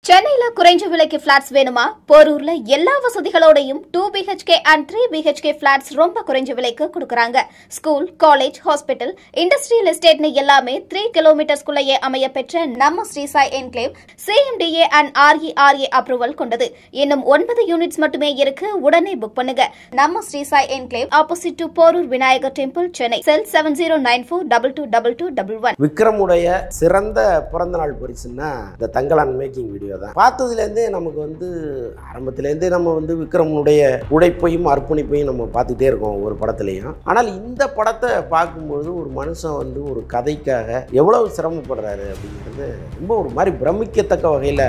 சென்னையில குறைஞ்ச விலைக்கு பிளாட்ஸ் வேணுமா போரூர்ல எல்லா வசதிகளோடையும் two BHK and three BHK flats ரொம்ப குறைஞ்ச விலைக்கு கொடுக்கறாங்க ஸ்கூல் காலேஜ் ஹாஸ்பிட்டல் இண்டஸ்ட்ரியல் எஸ்டேட்னு எல்லாமே த்ரீ கிலோமீட்டர்ஸ்குள்ளேயே அமைய பெற்ற நம்ம Srisai enclave CMDA and RERA approval கொண்டது இன்னும் ஒன்பது யூனிட்ஸ் மட்டுமே இருக்கு உடனே புக் பண்ணுங்க நம்ம Srisai enclave opposite to Porur Vinayagar temple Chennai cell seven zero nine four double two double two double one விக்ரமுடைய சிறந்த பிறந்தநாள் பரிசுன்னா இந்த தங்கலான் மேக்கிங் வீடியோ தான் பார்த்ததுலேருந்தே நமக்கு வந்து ஆரம்பத்துலேருந்தே நம்ம வந்து விக்ரமுடைய உழைப்பையும் அர்ப்பணிப்பையும் நம்ம பார்த்துட்டே இருக்கோம் ஒரு படத்துலையும் ஆனால் இந்த படத்தை பார்க்கும்பொழுது ஒரு மனுஷன் வந்து ஒரு கதைக்காக எவ்வளவு சிரமப்படுறாரு அப்படிங்கிறது ரொம்ப ஒரு மாதிரி பிரமிக்கத்தக்க வகையில்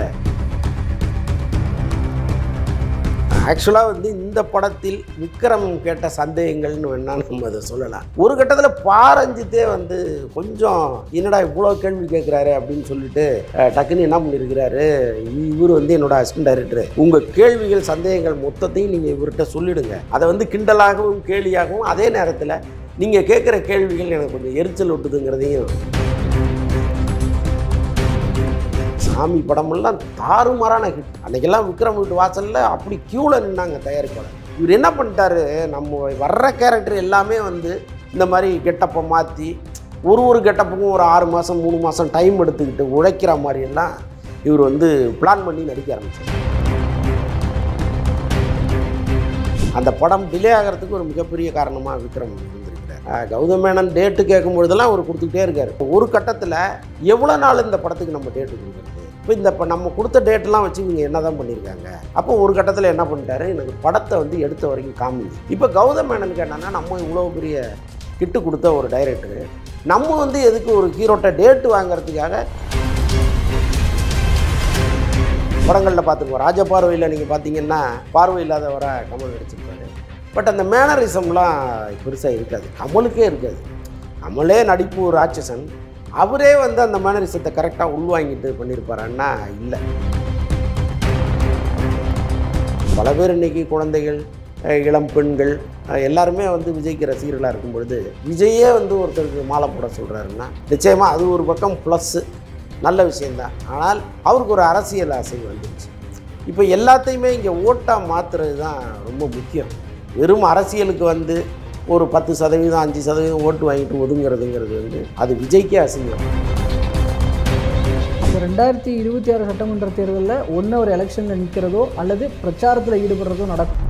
ஆக்சுவலாக வந்து இந்த படத்தில் விக்ரம் கேட்ட சந்தேகங்கள்னு வேணா நம்ம அதை சொல்லலாம் ஒரு கட்டத்தில் பாரஞ்சித்தே வந்து கொஞ்சம் என்னடா இவ்வளோ கேள்வி கேட்குறாரு அப்படின்னு சொல்லிட்டு அஹ், டக்குன்னு என்ன பண்ணியிருக்கிறாரு இவர் வந்து என்னோட அசிஸ்டன்ட் டைரக்டர் உங்கள் கேள்விகள் சந்தேகங்கள் மொத்தத்தையும் நீங்கள் இவர்கிட்ட சொல்லிடுங்க அதை வந்து கிண்டலாகவும் கேலியாகவும் அதே நேரத்தில் நீங்கள் கேட்குற கேள்விகள் எனக்கு கொஞ்சம் எரிச்சல் விட்டுதுங்கிறதையும் சாமி படமெல்லாம் தாறுமாறான ஹிட் அன்னைக்கெல்லாம் விக்ரம் வீட்டு வாசலில் அப்படி க்யூவில் நின்னாங்க தயாரிப்பாளர் இவர் என்ன பண்ணிட்டாரு நம்ம வர்ற கேரக்டர் எல்லாமே வந்து இந்த மாதிரி கெட்டப்பை மாற்றி ஒரு ஒரு கெட்டப்புக்கும் ஒரு ஆறு மாதம் மூணு மாதம் டைம் எடுத்துக்கிட்டு உழைக்கிற மாதிரி எல்லாம் இவர் வந்து பிளான் பண்ணி நடிக்க ஆரம்பிச்சார் அந்த படம் டிலே ஆகிறதுக்கு ஒரு மிகப்பெரிய காரணமாக விக்ரம் இருந்திருக்கிறார் அஹ் கௌதம் மேனன் டேட்டு கேட்கும் பொழுதெல்லாம் அவர் கொடுத்துக்கிட்டே இருக்கார் ஒரு கட்டத்தில் எவ்வளோ நாள் இந்த படத்துக்கு நம்ம டேட்டு கொடுக்குறது இப்போ இந்த இப்போ நம்ம கொடுத்த டேட்டெல்லாம் வச்சு இவங்க என்ன தான் பண்ணியிருக்காங்க அப்போ ஒரு கட்டத்தில் என்ன பண்ணிட்டாரு எனக்கு படத்தை வந்து எடுத்த வரைக்கும் காமிங்க இப்போ கௌதம் மேனனுக்கு என்னன்னா நம்ம இவ்வளோ பெரிய கிட்டு கொடுத்த ஒரு டைரக்டரு நம்ம வந்து எதுக்கு ஒரு ஹீரோட்ட டேட்டு வாங்குறதுக்காக படங்களில் பார்த்துருக்கோம் ராஜபார்வையில் நீங்கள் பார்த்தீங்கன்னா பார்வை இல்லாதவரை கமல் நடிச்சிருப்பாரு பட் அந்த மேனரிசம்லாம் பெருசாக இருக்காது கமலுக்கே இருக்காது கமலே நடிப்பு ஒரு ராட்சசன் அவரே வந்து அந்த மேனரிசத்தை கரெக்டாக உள்வாங்கிட்டு பண்ணியிருப்பாரான்னா இல்லை பல பேர் இன்னைக்கு குழந்தைகள் அஹ், இளம் பெண்கள் அஹ், எல்லாருமே வந்து விஜய்க்கு ரசிகர்களாக இருக்கும் பொழுது விஜயே வந்து ஒருத்தருக்கு மாலை போட சொல்கிறாருன்னா நிச்சயமாக அது ஒரு பக்கம் ப்ளஸ்ஸு நல்ல விஷயந்தான் ஆனால் அவருக்கு ஒரு அரசியல் ஆசை வந்துருச்சு இப்போ எல்லாத்தையுமே இங்கே ஓட்டாக மாற்றுறது தான் ரொம்ப முக்கியம் வெறும் அரசியலுக்கு வந்து ஒரு பத்து சதவீதம் அஞ்சு சதவீதம் ஓட்டு வாங்கிட்டு ஒதுங்கிறதுங்கிறது வந்து அது விஜய்க்கே அசிங்கம் இப்போ ரெண்டாயிரத்தி இருபத்தி ஆறு சட்டமன்ற தேர்தலில் ஒன்று ஒரு எலெக்ஷனில் நிற்கிறதோ அல்லது பிரச்சாரத்தில் ஈடுபடுறதோ நடக்கும்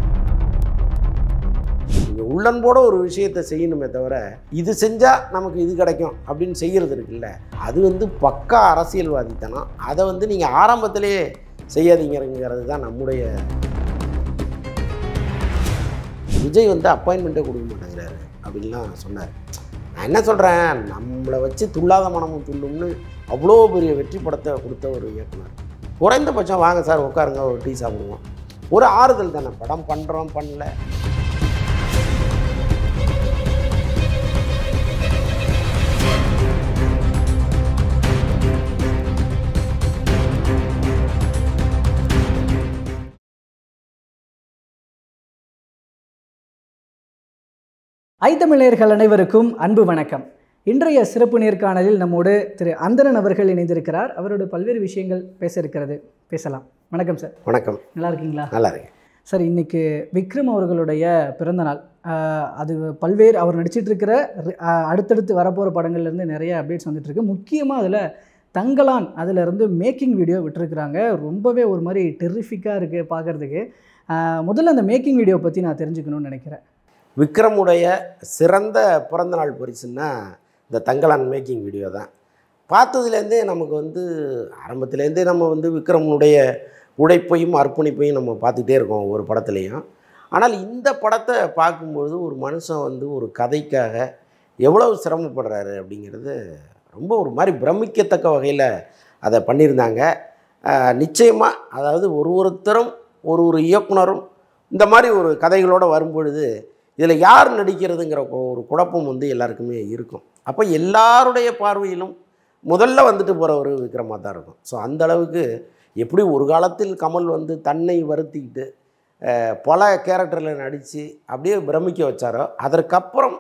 நீங்கள் உள்ளன்போட ஒரு விஷயத்தை செய்யணுமே தவிர இது செஞ்சால் நமக்கு இது கிடைக்கும் அப்படின்னு செய்கிறது இருக்குல்ல அது வந்து பக்கா அரசியல்வாதித்தனம் அதை வந்து நீங்கள் ஆரம்பத்திலேயே செய்யாதீங்கிறது தான் நம்முடைய விஜய் வந்து அப்பாயின்மெண்ட்டே கொடுக்க மாட்டேங்கிறாரு அப்படின்லாம் சொன்னார் நான் என்ன சொல்கிறேன் நம்மளை வச்சு துள்ளாத மனமும் துள்ளும்னு அவ்வளோ பெரிய வெற்றி படத்தை கொடுத்த ஒரு இயக்குனர் குறைந்தபட்சம் வாங்க சார் உட்காருங்க ஒரு டீ சாப்பிடுவோம் ஒரு ஆறுதல் தானே படம் பண்ணுறோம் பண்ணல ஐத்தமிழர்கள் அனைவருக்கும் அன்பு வணக்கம் இன்றைய சிறப்பு நேர்காணலில் நம்மோடு திரு அந்தரன் அவர்கள் இணைந்திருக்கிறார் அவரோட பல்வேறு விஷயங்கள் பேச இருக்கிறது பேசலாம் வணக்கம் சார் வணக்கம் நல்லா இருக்கீங்களா நல்லா இருக்கு சார் இன்னைக்கு விக்ரம் அவர்களுடைய பிறந்த நாள் ஆஹ் அது பல்வேறு அவர் நடிச்சிட்டு இருக்கிற ரி- ஆஹ் அடுத்தடுத்து வரப்போகிற படங்கள்லேருந்து நிறைய அப்டேட்ஸ் வந்துட்டு இருக்கு முக்கியமாக அதில் தங்கலான் அதில் இருந்து மேக்கிங் வீடியோ விட்டுருக்குறாங்க ரொம்பவே ஒரு மாதிரி டெரிஃபிக்காக இருக்குது பார்க்குறதுக்கு முதல்ல அந்த மேக்கிங் வீடியோ பற்றி நான் தெரிஞ்சுக்கணும்னு நினைக்கிறேன் விக்ரமுடைய சிறந்த பிறந்தநாள் பரிசுன்னா இந்த தங்கலான் மேக்கிங் வீடியோ தான் பார்த்ததுலேருந்தே நமக்கு வந்து ஆரம்பத்துலேருந்தே நம்ம வந்து விக்ரமுடைய உழைப்பையும் அர்ப்பணிப்பையும் நம்ம பார்த்துட்டே இருக்கோம் ஒவ்வொரு படத்துலையும் ஆனால் இந்த படத்தை பார்க்கும்பொழுது ஒரு மனுஷன் வந்து ஒரு கதைக்காக எவ்வளவு சிரமப்படுறாரு அப்படிங்கிறது ரொம்ப ஒரு மாதிரி பிரமிக்கத்தக்க வகையில் அதை பண்ணியிருந்தாங்க நிச்சயமாக அதாவது ஒரு ஒருத்தரும் ஒரு ஒரு இயக்குனரும் இந்த மாதிரி ஒரு கதைகளோடு வரும்பொழுது இதில் யார் நடிக்கிறதுங்கிற கொ- ஒரு குழப்பம் வந்து எல்லாருக்குமே இருக்கும் அப்போ எல்லாருடைய பார்வையிலும் முதல்ல வந்துட்டு போகிற ஒரு விக்ரமாக தான் இருக்கும் ஸோ அந்த அளவுக்கு எப்படி ஒரு காலத்தில் கமல் வந்து தன்னை வருத்திக்கிட்டு அஹ், பல கேரக்டரில் நடித்து அப்படியே பிரமிக்க வச்சாரோ அதற்கப்புறம்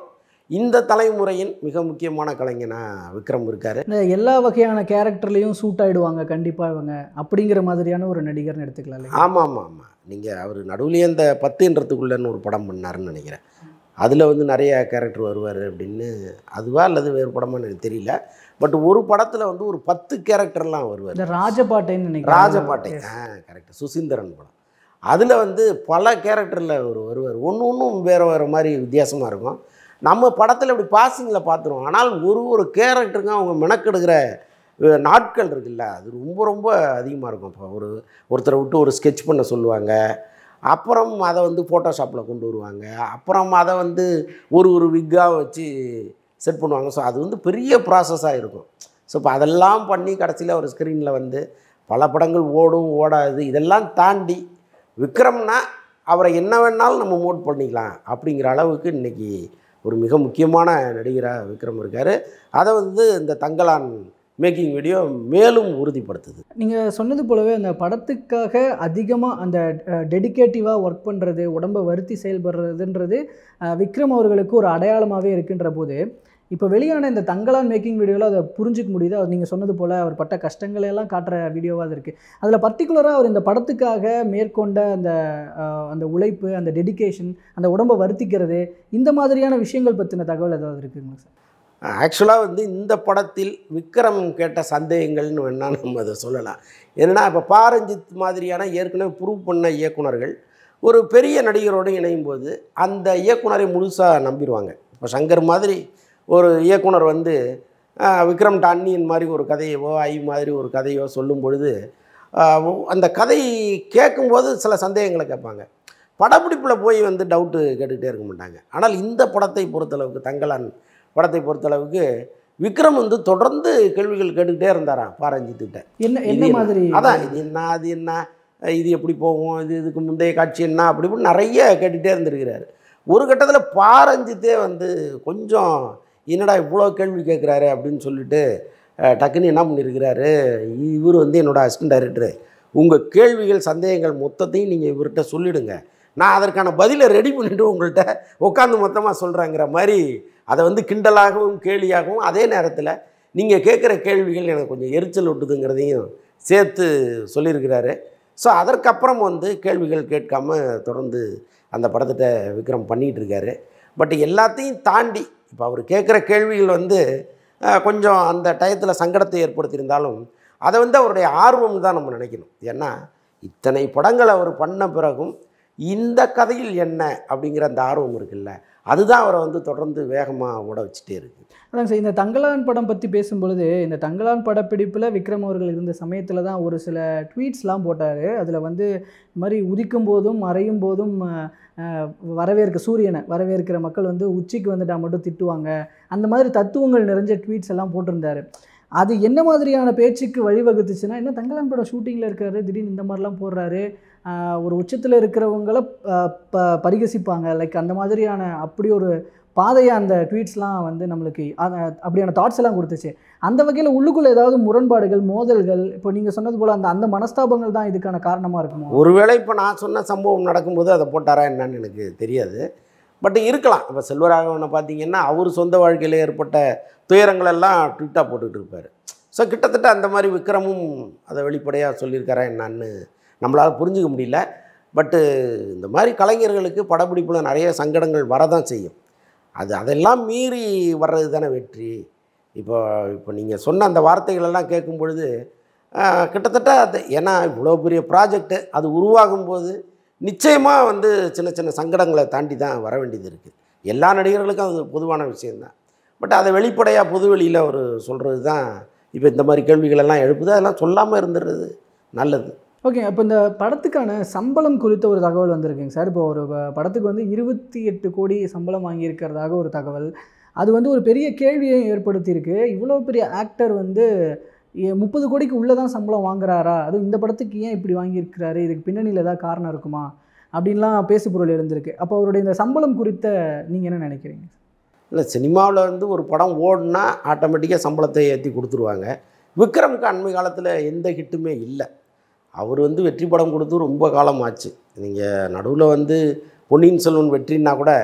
இந்த தலைமுறையின் மிக முக்கியமான கலைஞனா விக்ரம் இருக்கார் இந்த எல்லா வகையான கேரக்டர்லேயும் சூட் ஆயிடுவாங்க கண்டிப்பாக இவங்க அப்படிங்கிற மாதிரியான ஒரு நடிகர்னு எடுத்துக்கலாம் இல்லையா? ஆமாம் ஆமாம் ஆமாம் நீங்கள் அவர் நடுவுலேயே இந்த பத்துன்றதுக்குள்ளேன்னு ஒரு படம் பண்ணாருன்னு நினைக்கிறேன் அதில் வந்து நிறைய கேரக்டர் வருவார் அப்படின்னு அதுவா அல்லது வேறு படமா எனக்கு தெரியல பட் ஒரு படத்தில் வந்து ஒரு பத்து கேரக்டர்லாம் வருவார் இந்த ராஜபாட்டைன்னு நினைக்கிறேன் ராஜபாட்டை ஆ கரெக்ட் சுசீந்திரன் படம் அதில் வந்து பல கேரக்டரில் ஒரு வருவார் ஒன்று ஒன்றும் வேறு வேறு மாதிரி வித்தியாசமாக இருக்கும் நம்ம படத்தில் இப்படி பாசிங்கில் பார்த்துருவோம் ஆனால் ஒரு ஒரு கேரக்டருக்கும் அவங்க மெனக்கெடுக்கிற அஹ், நாட்கள் இருக்குல்ல அது ரொம்ப ரொம்ப அதிகமாக இருக்கும் இப்போ ஒரு ஒருத்தரை விட்டு ஒரு ஸ்கெட்ச் பண்ண சொல்லுவாங்க அப்புறம் அதை வந்து ஃபோட்டோஷாப்பில் கொண்டு வருவாங்க அப்புறம் அதை வந்து ஒரு ஒரு விக்காக வச்சு செட் பண்ணுவாங்க ஸோ அது வந்து பெரிய ப்ராசஸாக இருக்கும் ஸோ இப்போ அதெல்லாம் பண்ணி கடைசியில் ஒரு ஸ்க்ரீனில் வந்து பல படங்கள் ஓடும் ஓடாது இதெல்லாம் தாண்டி விக்ரம்னா அவரை என்ன வேணாலும் நம்ம மோட் பண்ணிக்கலாம் அப்படிங்கிற அளவுக்கு இன்றைக்கி ஒரு மிக முக்கியமான நடிகராக விக்ரம் இருக்கார் அதை வந்து இந்த தங்கலான் மேக்கிங் வீடியோ மேலும் உறுதிப்படுத்துது நீங்கள் சொன்னது போலவே அந்த படத்துக்காக அதிகமாக அந்த டெடிகேட்டிவாக ஒர்க் பண்ணுறது உடம்பை வருத்தி செயல்படுறதுன்றது அஹ், விக்ரம் அவர்களுக்கு ஒரு அடையாளமாகவே இருக்கின்ற போது இப்போ வெளியான இந்த தங்கலான் மேக்கிங் வீடியோவில் அதை புரிஞ்சிக்க முடியுது அவர் நீங்கள் சொன்னது போல் அவர் பட்ட கஷ்டங்களை எல்லாம் காட்டுற வீடியோவாக அது இருக்குது அதில் பர்டிகுலராக அவர் இந்த படத்துக்காக மேற்கொண்ட அந்த அஹ், அந்த உழைப்பு அந்த டெடிகேஷன் அந்த உடம்பை வருத்திக்கிறது இந்த மாதிரியான விஷயங்கள் பற்றின தகவல் ஏதாவது இருக்குங்களா சார் ஆக்சுவலாக வந்து இந்த படத்தில் விக்ரம் கேட்ட சந்தேகங்கள்னு வேணால் நம்ம அதை சொல்லலாம் என்னென்னா இப்போ பாரஞ்சித் மாதிரியான ஏற்கனவே ப்ரூவ் பண்ண இயக்குனர்கள் ஒரு பெரிய நடிகரோடு இணையும் போது அந்த இயக்குனரை முழுசாக நம்பிடுவாங்க இப்போ சங்கர் மாதிரி ஒரு இயக்குனர் வந்து ஆஹ், விக்ரம் டான்னியன் மாதிரி ஒரு கதையவோ ஐ மாதிரி ஒரு கதையோ சொல்லும் பொழுது ஆஹ், அந்த கதை கேட்கும்போது சில சந்தேகங்களை கேட்பாங்க படப்பிடிப்பில் போய் வந்து டவுட்டு கேட்டுக்கிட்டே இருக்க மாட்டாங்க ஆனால் இந்த படத்தை பொறுத்தளவுக்கு தங்கலான் படத்தை பொறுத்தளவுக்கு விக்ரம் வந்து தொடர்ந்து கேள்விகள் கேட்டுக்கிட்டே இருந்தாராம் பாரஞ்சித்துக்கிட்ட என்ன இது என்ன என்ன? மாதிரி அதான் இது என்ன அது என்ன இது எப்படி போகும் இது இதுக்கு முந்தைய காட்சி என்ன அப்படி இப்படி நிறைய கேட்டுகிட்டே இருந்திருக்கிறாரு ஒரு கட்டத்தில் பாரஞ்சித்தே வந்து கொஞ்சம் என்னடா இவ்வளோ கேள்வி கேட்குறாரு அப்படின்னு சொல்லிட்டு அஹ், டக்குன்னு என்ன பண்ணியிருக்கிறாரு இவர் வந்து என்னோட அசிஸ்டன்ட் டைரக்டரு உங்கள் கேள்விகள் சந்தேகங்கள் மொத்தத்தையும் நீங்கள் இவர்கிட்ட சொல்லிடுங்க நான் அதற்கான பதிலை ரெடி பண்ணிவிட்டு உங்கள்கிட்ட உட்காந்து மொத்தமாக சொல்கிறேங்கிற மாதிரி அதை வந்து கிண்டலாகவும் கேலியாகவும் அதே நேரத்தில் நீங்கள் கேட்குற கேள்விகள் எனக்கு கொஞ்சம் எரிச்சல் விட்டுதுங்கிறதையும் சேர்த்து சொல்லியிருக்கிறாரு ஸோ அதற்கப்புறம் வந்து கேள்விகள் கேட்காம தொடர்ந்து அந்த படத்திட்ட விக்ரம் பண்ணிகிட்டு இருக்காரு பட் எல்லாத்தையும் தாண்டி இப்போ அவர் கேட்குற கேள்விகள் வந்து அஹ், கொஞ்சம் அந்த டயத்தில் சங்கடத்தை ஏற்படுத்தியிருந்தாலும் அதை வந்து அவருடைய ஆர்வம் தான் நம்ம நினைக்கணும் ஏன்னா இத்தனை படங்கள் அவர் பண்ண பிறகும் இந்த கதையில் என்ன அப்படிங்கிற அந்த ஆர்வம் இருக்குல்ல அதுதான் அவரை வந்து தொடர்ந்து வேகமாக ஓட வச்சுட்டே இருக்கு அதாங்க சார் இந்த தங்கலான் படம் பற்றி பேசும்பொழுது இந்த தங்கலான் படப்பிடிப்பில் விக்ரம் அவர்கள் இருந்த சமயத்தில் தான் ஒரு சில ட்வீட்ஸ்லாம் போட்டார் அதில் வந்து இந்த மாதிரி உதிக்கும் போதும் மறையும் போதும் அஹ், அஹ், வரவேற்க சூரியனை வரவேற்கிற மக்கள் வந்து உச்சிக்கு வந்துட்டா மட்டும் திட்டுவாங்க அந்த மாதிரி தத்துவங்கள் நிறைஞ்ச ட்வீட்ஸ் எல்லாம் போட்டிருந்தாரு அது என்ன மாதிரியான பேச்சுக்கு வழிவகுத்துச்சுன்னா என்ன தங்கலான் படம் ஷூட்டிங்கில் இருக்காரு திடீர்னு இந்த மாதிரிலாம் போடுறாரு ஆஹ் ஒரு உச்சத்தில் இருக்கிறவங்கள ஆஹ் ப பரிகசிப்பாங்க லைக் அந்த மாதிரியான அப்படி ஒரு பாதையை அந்த ட்வீட்ஸ்லாம் வந்து நம்மளுக்கு அத- அப்படியான தாட்ஸ் எல்லாம் கொடுத்துச்சு அந்த வகையில் உள்ளுக்குள்ள ஏதாவது முரண்பாடுகள் மோதல்கள் இப்போ நீங்கள் சொன்னது போல் அந்த அந்த மனஸ்தாபங்கள் தான் இதுக்கான காரணமாக இருக்குமோ ஒருவேளை இப்போ நான் சொன்ன சம்பவம் நடக்கும்போது அதை போட்டாரா என்னன்னு எனக்கு தெரியாது பட் இருக்கலாம் இப்போ செல்வராகவனை பார்த்தீங்கன்னா அவர் சொந்த வாழ்க்கையில் ஏற்பட்ட துயரங்களெல்லாம் ட்விட்டாக போட்டுக்கிட்டு இருப்பார் ஸோ கிட்டத்தட்ட அந்த மாதிரி விக்ரமும் அதை வெளிப்படையாக சொல்லியிருக்காரா என்னான்னு நம்மளால் புரிஞ்சுக்க முடியல பட்டு இந்த மாதிரி கலைஞர்களுக்கு படப்பிடிப்பில் நிறைய சங்கடங்கள் வரதான் செய்யும் அது அதெல்லாம் மீறி வர்றது தானே வெற்றி இப்போ இப்போ நீங்கள் சொன்ன அந்த வார்த்தைகளெல்லாம் கேட்கும் பொழுது ஆஹ், கிட்டத்தட்ட அது ஏன்னா இவ்வளோ பெரிய ப்ராஜெக்ட்டு அது உருவாகும் போது நிச்சயமாக வந்து சின்ன சின்ன சங்கடங்களை தாண்டி தான் வர வேண்டியது இருக்குது எல்லா நடிகர்களுக்கும் அது பொதுவான விஷயந்தான் பட் அதை வெளிப்படையாக பொதுவெளியில் ஒரு சொல்கிறது தான் இப்போ இந்த மாதிரி கேள்விகள் எல்லாம் எழுப்புது அதெல்லாம் சொல்லாமல் இருந்துடுறது நல்லது ஓகே அப்போ இந்த படத்துக்கான சம்பளம் குறித்த ஒரு தகவல் வந்திருக்குங்க சார் இப்போ ஒரு ப- படத்துக்கு வந்து இருபத்தி எட்டு கோடி சம்பளம் வாங்கியிருக்கிறதாக ஒரு தகவல் அது வந்து ஒரு பெரிய கேள்வியை ஏற்படுத்தியிருக்கு இவ்வளோ பெரிய ஆக்டர் வந்து முப்பது கோடிக்கு உள்ளே தான் சம்பளம் வாங்குறாரா அதுவும் இந்த படத்துக்கு ஏன் இப்படி வாங்கியிருக்கிறாரு இதுக்கு பின்னணியில் ஏதாவது காரணம் இருக்குமா அப்படின்லாம் பேசுபொருள் இருந்திருக்கு அப்போ அவருடைய இந்த சம்பளம் குறித்த நீங்கள் என்ன நினைக்கிறீங்க இல்லை சினிமாவில் வந்து ஒரு படம் ஓடுனா ஆட்டோமேட்டிக்காக சம்பளத்தை ஏற்றி கொடுத்துருவாங்க விக்ரமுக்கு அண்மை காலத்தில் எந்த ஹிட்டுமே இல்லை அவர் வந்து வெற்றி படம் கொடுத்து ரொம்ப காலம் ஆச்சு நீங்கள் நடுவில் வந்து பொன்னியின் செல்வன் வெற்றின்னா கூட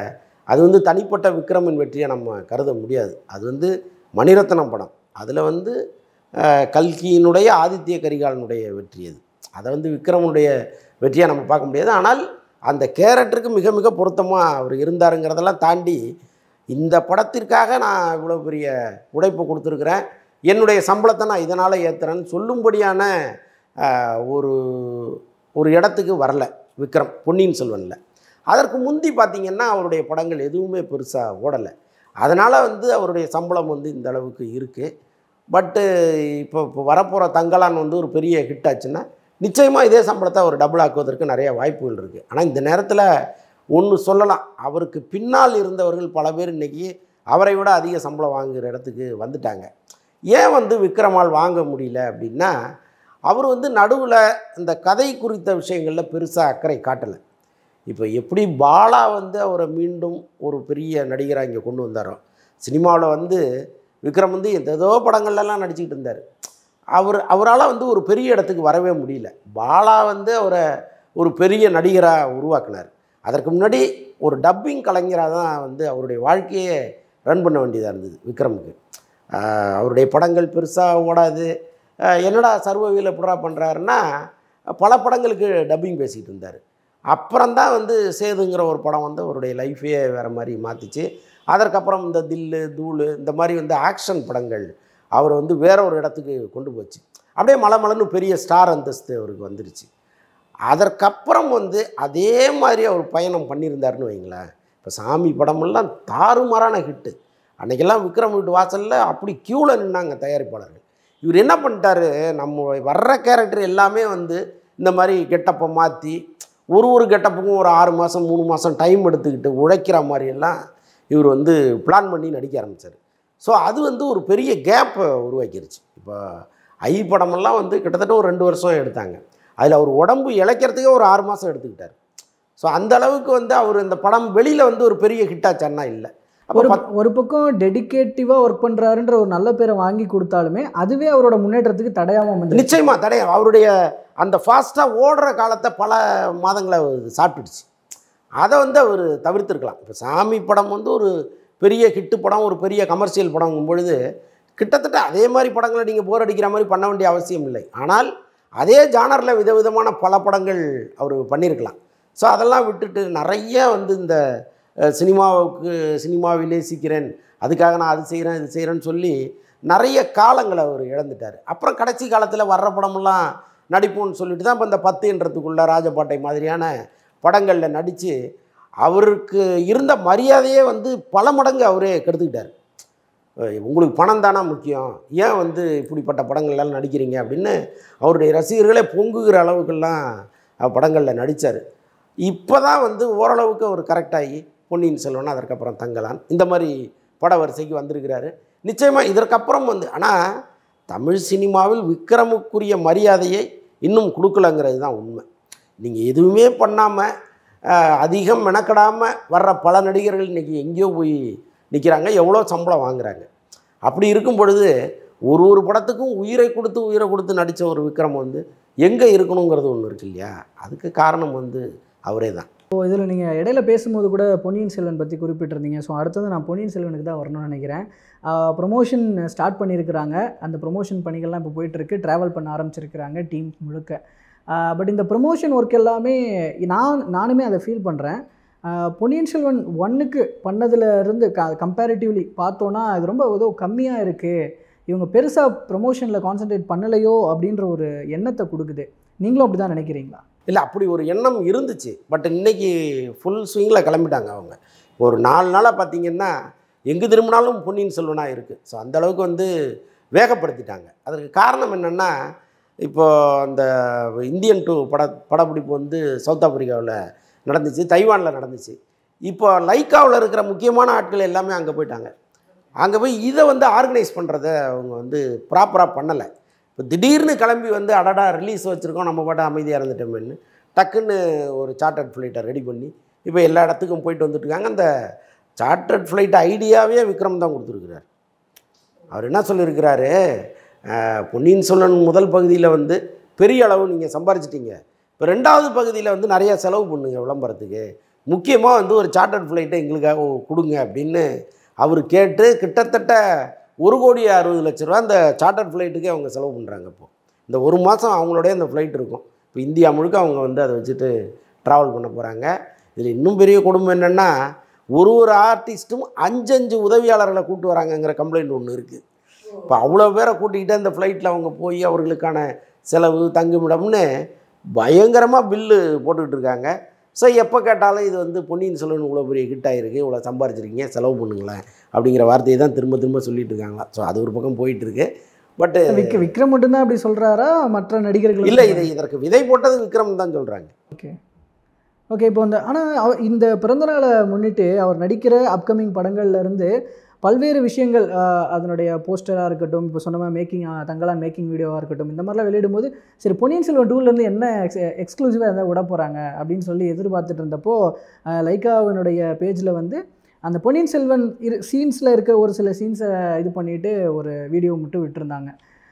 அது வந்து தனிப்பட்ட விக்ரமின் வெற்றியை நம்ம கருத முடியாது அது வந்து மணிரத்னம் படம் அதில் வந்து அஹ், கல்கியினுடைய ஆதித்ய கரிகாலனுடைய வெற்றி அது அதை வந்து விக்ரமனுடைய வெற்றியை நம்ம பார்க்க முடியாது ஆனால் அந்த கேரக்டருக்கு மிக மிக பொருத்தமாக அவர் இருந்தாருங்கிறதெல்லாம் தாண்டி இந்த படத்திற்காக நான் இவ்வளோ பெரிய உழைப்பு கொடுத்துருக்குறேன் என்னுடைய சம்பளத்தை நான் இதனால் ஏற்றுறேன்னு சொல்லும்படியான ஆஹ், ஒரு ஒரு இடத்துக்கு வரல விக்ரம் பொன்னியின் செல்வனில் அதற்கு முந்தி பார்த்திங்கன்னா அவருடைய படங்கள் எதுவுமே பெருசாக ஓடலை அதனால் வந்து அவருடைய சம்பளம் வந்து இந்த அளவுக்கு இருக்குது பட்டு இப்போ இப்போ வரப்போகிற தங்கலான் வந்து ஒரு பெரிய ஹிட் ஆச்சுன்னா நிச்சயமாக இதே சம்பளத்தை அவர் டபுள் ஆக்குவதற்கு நிறைய வாய்ப்புகள் இருக்குது ஆனால் இந்த நேரத்தில் ஒன்று சொல்லலாம் அவருக்கு பின்னால் இருந்தவர்கள் பல பேர் இன்றைக்கி அவரை விட அதிக சம்பளம் வாங்குகிற இடத்துக்கு வந்துட்டாங்க ஏன் வந்து விக்ரமால் வாங்க முடியல அப்படின்னா அவர் வந்து நடுவில் இந்த கதை குறித்த விஷயங்களில் பெருசாக அக்கறை காட்டலை இப்போ எப்படி பாலா வந்து அவரை மீண்டும் ஒரு பெரிய நடிகராக இங்கே கொண்டு வந்தாரோ சினிமாவில் வந்து விக்ரம் வந்து எந்தேதோ படங்கள்லாம் நடிச்சுக்கிட்டு இருந்தார் அவர் அவரால் வந்து ஒரு பெரிய இடத்துக்கு வரவே முடியல பாலா வந்து அவரை ஒரு பெரிய நடிகராக உருவாக்குனார் அதற்கு முன்னாடி ஒரு டப்பிங் கலைஞராக தான் வந்து அவருடைய வாழ்க்கையே ரன் பண்ண வேண்டியதாக இருந்தது விக்ரமுக்கு ஆஹ் அவருடைய படங்கள் பெருசாக ஓடாது ஆஹ் என்னடா சர்வவியில் எப்படா பண்ணுறாருன்னா பல படங்களுக்கு டப்பிங் பேசிக்கிட்டு இருந்தார் அப்புறம்தான் வந்து சேதுங்கிற ஒரு படம் வந்து அவருடைய லைஃபையே வேறு மாதிரி மாற்றிச்சு அதற்கப்புறம் இந்த தில்லு தூளு இந்த மாதிரி வந்து ஆக்ஷன் படங்கள் அவர் வந்து வேற ஒரு இடத்துக்கு கொண்டு போச்சு அப்படியே மலமலன்னு பெரிய ஸ்டார் அந்தஸ்து அவருக்கு வந்துருச்சு அதற்கப்புறம் வந்து அதே மாதிரி அவர் பயணம் பண்ணியிருந்தாருன்னு வைங்களேன் இப்போ சாமி படமெல்லாம் தாறுமாறான ஹிட்டு அன்றைக்கெல்லாம் விக்ரம் வீட்டு வாசலில் அப்படி க்யூவில் நின்னாங்க தயாரிப்பாளர்கள் இவர் என்ன பண்ணிட்டாரு நம்ம வர்ற கேரக்டர் எல்லாமே வந்து இந்த மாதிரி கெட்டப்பை மாற்றி ஒரு ஒரு கெட்டப்புக்கும் ஒரு ஆறு மாதம் மூணு மாதம் டைம் எடுத்துக்கிட்டு உழைக்கிற மாதிரியெல்லாம் இவர் வந்து பிளான் பண்ணி நடிக்க ஆரம்பித்தார் ஸோ அது வந்து ஒரு பெரிய கேப்பை உருவாக்கிருச்சு இப்போ ஐ படமெல்லாம் வந்து கிட்டத்தட்ட ஒரு ரெண்டு வருஷம் எடுத்தாங்க அதில் அவர் உடம்பு இழைக்கிறதுக்கே ஒரு ஆறு மாதம் எடுத்துக்கிட்டார் ஸோ அந்த அளவுக்கு வந்து அவர் இந்த படம் வெளியில் வந்து ஒரு பெரிய ஹிட்டாச்சான்னா இல்லை அப்போ ஒரு பத் ஒரு பக்கம் டெடிகேட்டிவாக ஒர்க் பண்ணுறாருன்ற ஒரு நல்ல பேரை வாங்கி கொடுத்தாலுமே அதுவே அவரோட முன்னேற்றத்துக்கு தடையாம அமைஞ்சு நிச்சயமாக தடையம் அவருடைய அந்த ஃபாஸ்ட்டாக ஓடுற காலத்தை பல மாதங்களை அது சாப்பிட்டுடுச்சு அதை வந்து அவர் தவிர்த்திருக்கலாம் இப்போ சாமி படம் வந்து ஒரு பெரிய ஹிட்டு படம் ஒரு பெரிய கமர்ஷியல் படங்கும் பொழுது கிட்டத்தட்ட அதே மாதிரி படங்களை நீங்கள் போர் அடிக்கிற மாதிரி பண்ண வேண்டிய அவசியம் இல்லை ஆனால் அதே ஜானரில் விதவிதமான பல படங்கள் அவர் பண்ணியிருக்கலாம் ஸோ அதெல்லாம் விட்டுட்டு நிறைய வந்து இந்த அஹ், சினிமாவுக்கு சினிமாவிலே சீக்கிறேன் அதுக்காக நான் அது செய்கிறேன் இது செய்கிறேன்னு சொல்லி நிறைய காலங்களை அவர் இழந்துட்டார் அப்புறம் கடைசி காலத்தில் வர்ற படமெல்லாம் நடிப்போம்னு சொல்லிட்டு தான் இப்போ இந்த பத்துன்றதுக்குள்ள ராஜபாட்டை மாதிரியான படங்களில் நடித்து அவருக்கு இருந்த மரியாதையே வந்து பல மடங்கு அவரே கெடுத்துக்கிட்டார் அஹ் உங்களுக்கு பணம் தானா முக்கியம் ஏன் வந்து இப்படிப்பட்ட படங்கள்லாம் நடிக்கிறீங்க அப்படின்னு அவருடைய ரசிகர்களே பொங்குகிற அளவுக்கெல்லாம் அவர் படங்களில் நடித்தார் இப்போ தான் வந்து ஓரளவுக்கு அவர் கரெக்டாகி பொன்னியின் செல்வன் அதற்கப்புறம் தங்கலான் இந்த மாதிரி பட வரிசைக்கு வந்திருக்கிறாரு நிச்சயமாக இதற்கப்புறம் வந்து ஆனால் தமிழ் சினிமாவில் விக்ரமுக்குரிய மரியாதையை இன்னும் கொடுக்கலங்கிறது தான் உண்மை நீங்கள் எதுவுமே பண்ணாமல் அதிகம் மெனக்கடாமல் வர்ற பல நடிகர்கள் இன்றைக்கி எங்கேயோ போய் நிற்கிறாங்க எவ்வளோ சம்பளம் வாங்குறாங்க அப்படி இருக்கும் பொழுது ஒரு ஒரு படத்துக்கும் உயிரை கொடுத்து உயிரை கொடுத்து நடித்த ஒரு விக்ரம் வந்து எங்கே இருக்கணுங்கிறது ஒன்று இருக்கு இல்லையா அதுக்கு காரணம் வந்து அவரே தான் ஸோ இதில் நீங்கள் இடையில பேசும்போது கூட பொன்னியின் செல்வன் பற்றி குறிப்பிட்டிருந்தீங்க ஸோ அடுத்தது நான் பொன்னியின் செல்வனுக்கு தான் வரணும்னு நினைக்கிறேன் ப்ரொமோஷன் ஸ்டார்ட் பண்ணியிருக்கிறாங்க அந்த ப்ரொமோஷன் பணிகள்லாம் இப்போ போயிட்டுருக்கு ட்ராவல் பண்ண ஆரம்பிச்சிருக்கிறாங்க டீம் முழுக்க பட் இந்த ப்ரொமோஷன் ஒர்க் எல்லாமே நான் நானுமே அதை ஃபீல் பண்ணுறேன் பொன்னியின் செல்வன் ஒன்னுக்கு பண்ணதுல இருந்து க கம்பேரிட்டிவ்லி பார்த்தோன்னா இது ரொம்ப ஏதோ கம்மியாக இருக்குது இவங்க பெருசாக ப்ரொமோஷனில் கான்சென்ட்ரேட் பண்ணலையோ அப்படின்ற ஒரு எண்ணத்தை கொடுக்குது நீங்களும் அப்படி தான் நினைக்கிறீங்களா இல்லை அப்படி ஒரு எண்ணம் இருந்துச்சு பட் இன்னைக்கு ஃபுல் ஸ்விங்கில் கிளம்பிட்டாங்க அவங்க ஒரு நாலு நாளாக பார்த்தீங்கன்னா எங்கே திரும்பினாலும் பொன்னியின் செல்வனாக இருக்குது ஸோ அந்த அளவுக்கு வந்து வேகப்படுத்திட்டாங்க அதற்கு காரணம் என்னென்னா இப்போ அந்த இந்தியன் டூ பட படப்பிடிப்பு வந்து சவுத் ஆப்பிரிக்காவில் நடந்துச்சு தைவானில் நடந்துச்சு இப்போ லைக்காவில் இருக்கிற முக்கியமான ஆட்கள் எல்லாமே அங்கே போயிட்டாங்க அங்கே போய் இதை வந்து ஆர்கனைஸ் பண்ணுறத அவங்க வந்து ப்ராப்பராக பண்ணலை இப்போ திடீர்னு கிளம்பி வந்து அடடா ரிலீஸ் வச்சுருக்கோம் நம்ம பாட்டு அமைதியாக இருந்துட்டோமேன்னு டக்குன்னு ஒரு சார்ட்டர்ட் ஃப்ளைட்டை ரெடி பண்ணி இப்போ எல்லா இடத்துக்கும் போயிட்டு வந்துட்டுருக்காங்க அந்த சார்ட்டர்ட் ஃப்ளைட் ஐடியாவே விக்ரம் தான் கொடுத்துருக்குறாரு அவர் என்ன சொல்லியிருக்கிறாரு அஹ், பொன்னியின் செல்வன் முதல் பகுதியில் வந்து பெரிய அளவு நீங்கள் சம்பாரிச்சிட்டீங்க இப்போ ரெண்டாவது பகுதியில் வந்து நிறைய செலவு பண்ணுங்க விளம்பரத்துக்கு முக்கியமாக வந்து ஒரு சார்ட்டர்ட் ஃப்ளைட்டை எங்களுக்காக கொடுங்க அப்படின்னு அவர் கேட்டு கிட்டத்தட்ட ஒரு கோடி அறுபது லட்ச ரூபா அந்த சார்ட்டர்ட் ஃப்ளைட்டுக்கே அவங்க செலவு பண்ணுறாங்க இப்போ இந்த ஒரு மாதம் அவங்களோடைய அந்த ஃப்ளைட் இருக்கும் இப்போ இந்தியா முழுக்க அவங்க வந்து அதை வச்சுட்டு ட்ராவல் பண்ண போகிறாங்க இதில் இன்னும் பெரிய கொடுமை என்னென்னா ஒரு ஒரு ஆர்டிஸ்ட்டும் அஞ்சஞ்சு உதவியாளர்களை கூட்டு வராங்கங்கிற கம்ப்ளைண்ட் ஒன்று இருக்குது இப்போ அவ்வளோ பேரை கூட்டிக்கிட்டு அந்த ஃப்ளைட்டில் அவங்க போய் அவர்களுக்கான செலவு தங்குமிடம்னு பயங்கரமாக பில்லு போட்டுக்கிட்டு இருக்காங்க ஸோ எப்போ கேட்டாலும் இது வந்து பொன்னியின் செல்வன் இவ்வளோ பெரிய ஹிட் ஆகிருக்கு இவ்வளோ சம்பாரிச்சிருக்கீங்க செலவு பண்ணுங்களேன் அப்படிங்கிற வார்த்தையை தான் திரும்ப திரும்ப சொல்லிட்டு இருக்காங்களா ஸோ அது ஒரு பக்கம் போயிட்டு இருக்கு பட்டு விக் விக்ரம் மட்டும்தான் அப்படி சொல்கிறாரா மற்ற நடிகர்கள் இல்லை இதை இதற்கு விதை போட்டது விக்ரம் தான் சொல்கிறாங்க ஓகே ஓகே இப்போ இந்த ஆனால் இந்த பிறந்தநாளை முன்னிட்டு அவர் நடிக்கிற அப்கமிங் படங்கள்ல இருந்து பல்வேறு விஷயங்கள் ஆஹ், அதனுடைய போஸ்டராக இருக்கட்டும் இப்போ சொன்ன மாதிரி மேக்கிங் தங்களான் மேக்கிங் வீடியோவாக இருக்கட்டும் இந்த மாதிரிலாம் வெளியிடும்போது சரி பொன்னியின் செல்வன் டூலேருந்து என்ன எக்ஸ் எக்ஸ்க்ளூசிவாக எதாவது விட போகிறாங்க அப்படின்னு சொல்லி எதிர்பார்த்துட்டு இருந்தப்போ ஆஹ், லைக்காவினுடைய பேஜில் வந்து அந்த பொன்னியின் செல்வன் இரு சீன்ஸில் இருக்க ஒரு சில சீன்ஸை இது பண்ணிட்டு ஒரு வீடியோ மட்டும் விட்டுருந்தாங்க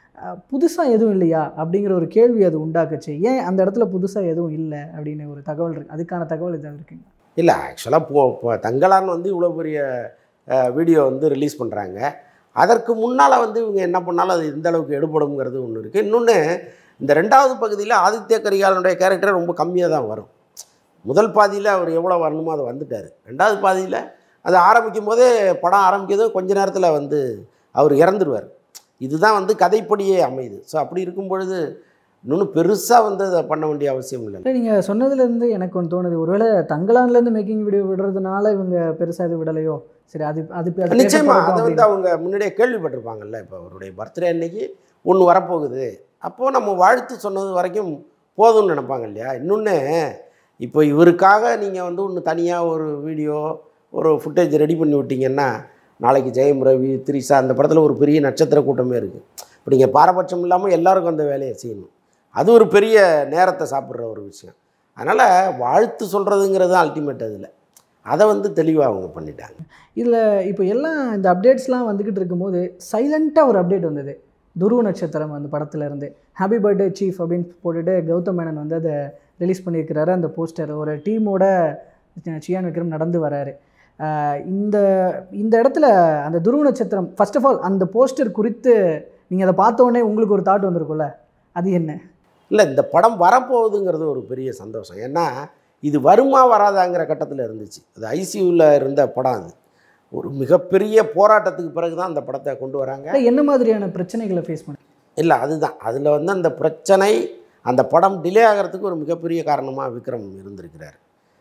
புதுசாக எதுவும் இல்லையா அப்படிங்கிற ஒரு கேள்வி அது உண்டாக்குச்சு ஏன் அந்த இடத்துல புதுசாக எதுவும் இல்லை அப்படின்னு ஒரு தகவல் இருக்கு அதுக்கான தகவல் எதாவது இருக்குங்க இல்லை ஆக்சுவலாக போ இப்போ தங்கலான் வந்து இவ்வளோ பெரிய வீடியோ வந்து ரிலீஸ் பண்ணுறாங்க அதற்கு முன்னால் வந்து இவங்க என்ன பண்ணாலும் அது எந்த அளவுக்கு எடுபடுங்கிறது ஒன்று இருக்குது இன்னொன்று இந்த ரெண்டாவது பகுதியில் ஆதித்ய கரிகாலனுடைய கேரக்டர் ரொம்ப கம்மியாக தான் வரும் முதல் பாதியில் அவர் எவ்வளோ வரணுமோ அதை வந்துட்டார் ரெண்டாவது பாதியில் அது ஆரம்பிக்கும் போதே படம் ஆரம்பிக்கிறது கொஞ்ச நேரத்தில் வந்து அவர் இறந்துருவார் இதுதான் வந்து கதைப்படியே அமையுது ஸோ அப்படி இருக்கும் பொழுது இன்னொன்று பெருசாக வந்து அதை பண்ண வேண்டிய அவசியம் இல்லை இல்லை நீங்கள் சொன்னதுலேருந்து எனக்கு ஒன்று தோணுது ஒருவேளை தங்கலான்லேருந்து மேக்கிங் வீடியோ விடுறதுனால இவங்க பெருசாக இது விடலையோ சரி அது அது அது நிச்சயமா பேசப்படட்டும் அதை வந்து அப்படின்னு. அவங்க முன்னாடியே கேள்விப்பட்டிருப்பாங்கல்ல இப்போ அவருடைய பர்த்டே அன்னைக்கு ஒன்று வரப்போகுது அப்போது நம்ம வாழ்த்து சொன்னது வரைக்கும் போதும்னு நினைப்பாங்க இல்லையா இன்னொன்று இப்போ இவருக்காக நீங்கள் வந்து ஒன்று தனியாக ஒரு வீடியோ ஒரு ஃபுட்டேஜ் ரெடி பண்ணி விட்டீங்கன்னா நாளைக்கு ஜெயம் ரவி திரிஷா அந்த படத்தில் ஒரு பெரிய நட்சத்திர கூட்டமே இருக்குது இப்போ நீங்கள் பாரபட்சம் இல்லாமல் எல்லாருக்கும் அந்த வேலையை செய்யணும் அது ஒரு பெரிய நேரத்தை சாப்பிட்ற ஒரு விஷயம் அதனால் வாழ்த்து சொல்கிறதுங்கிறது அல்டிமேட் அதில் அதை வந்து தெளிவாக அவங்க பண்ணிட்டாங்க இதில் இப்போ எல்லாம் இந்த அப்டேட்ஸ்லாம் வந்துக்கிட்டு இருக்கும்போது சைலண்ட்டாக ஒரு அப்டேட் வந்தது துருவ நட்சத்திரம் அந்த படத்துல இருந்து ஹாப்பி பர்த்டே சீஃப் அப்படின்னு போட்டுட்டு கௌதம் மேனன் வந்து அதை ரிலீஸ் பண்ணியிருக்கிறாரு அந்த போஸ்டர் ஒரு டீமோட சியான் விக்ரம் நடந்து வராரு ஆஹ் இந்த இந்த இடத்துல அந்த Dhruva Natchathiram first of all அந்த போஸ்டர் குறித்து நீங்கள் அதை பார்த்த உடனே உங்களுக்கு ஒரு தாட் வந்திருக்கும்ல அது என்ன இல்லை இந்த படம் வரப்போகுதுங்கிறது ஒரு பெரிய சந்தோஷம் ஏன்னா இது வருமா வராதாங்கிற கட்டத்தில் இருந்துச்சு அது ஐசியூவில் இருந்த படம் அது ஒரு மிகப்பெரிய போராட்டத்துக்கு பிறகு தான் அந்த படத்தை கொண்டு வராங்க இல்ல, என்ன மாதிரியான பிரச்சனைகளை ஃபேஸ் பண்ண இல்லை அதுதான் அதில் வந்து அந்த பிரச்சனை அந்த படம் டிலே ஆகிறதுக்கு ஒரு மிகப்பெரிய காரணமாக விக்ரம் இருந்திருக்கிறார்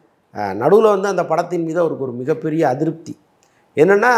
நடுவில் வந்து அந்த படத்தின் மீது அவருக்கு ஒரு மிகப்பெரிய அதிருப்தி என்னென்னா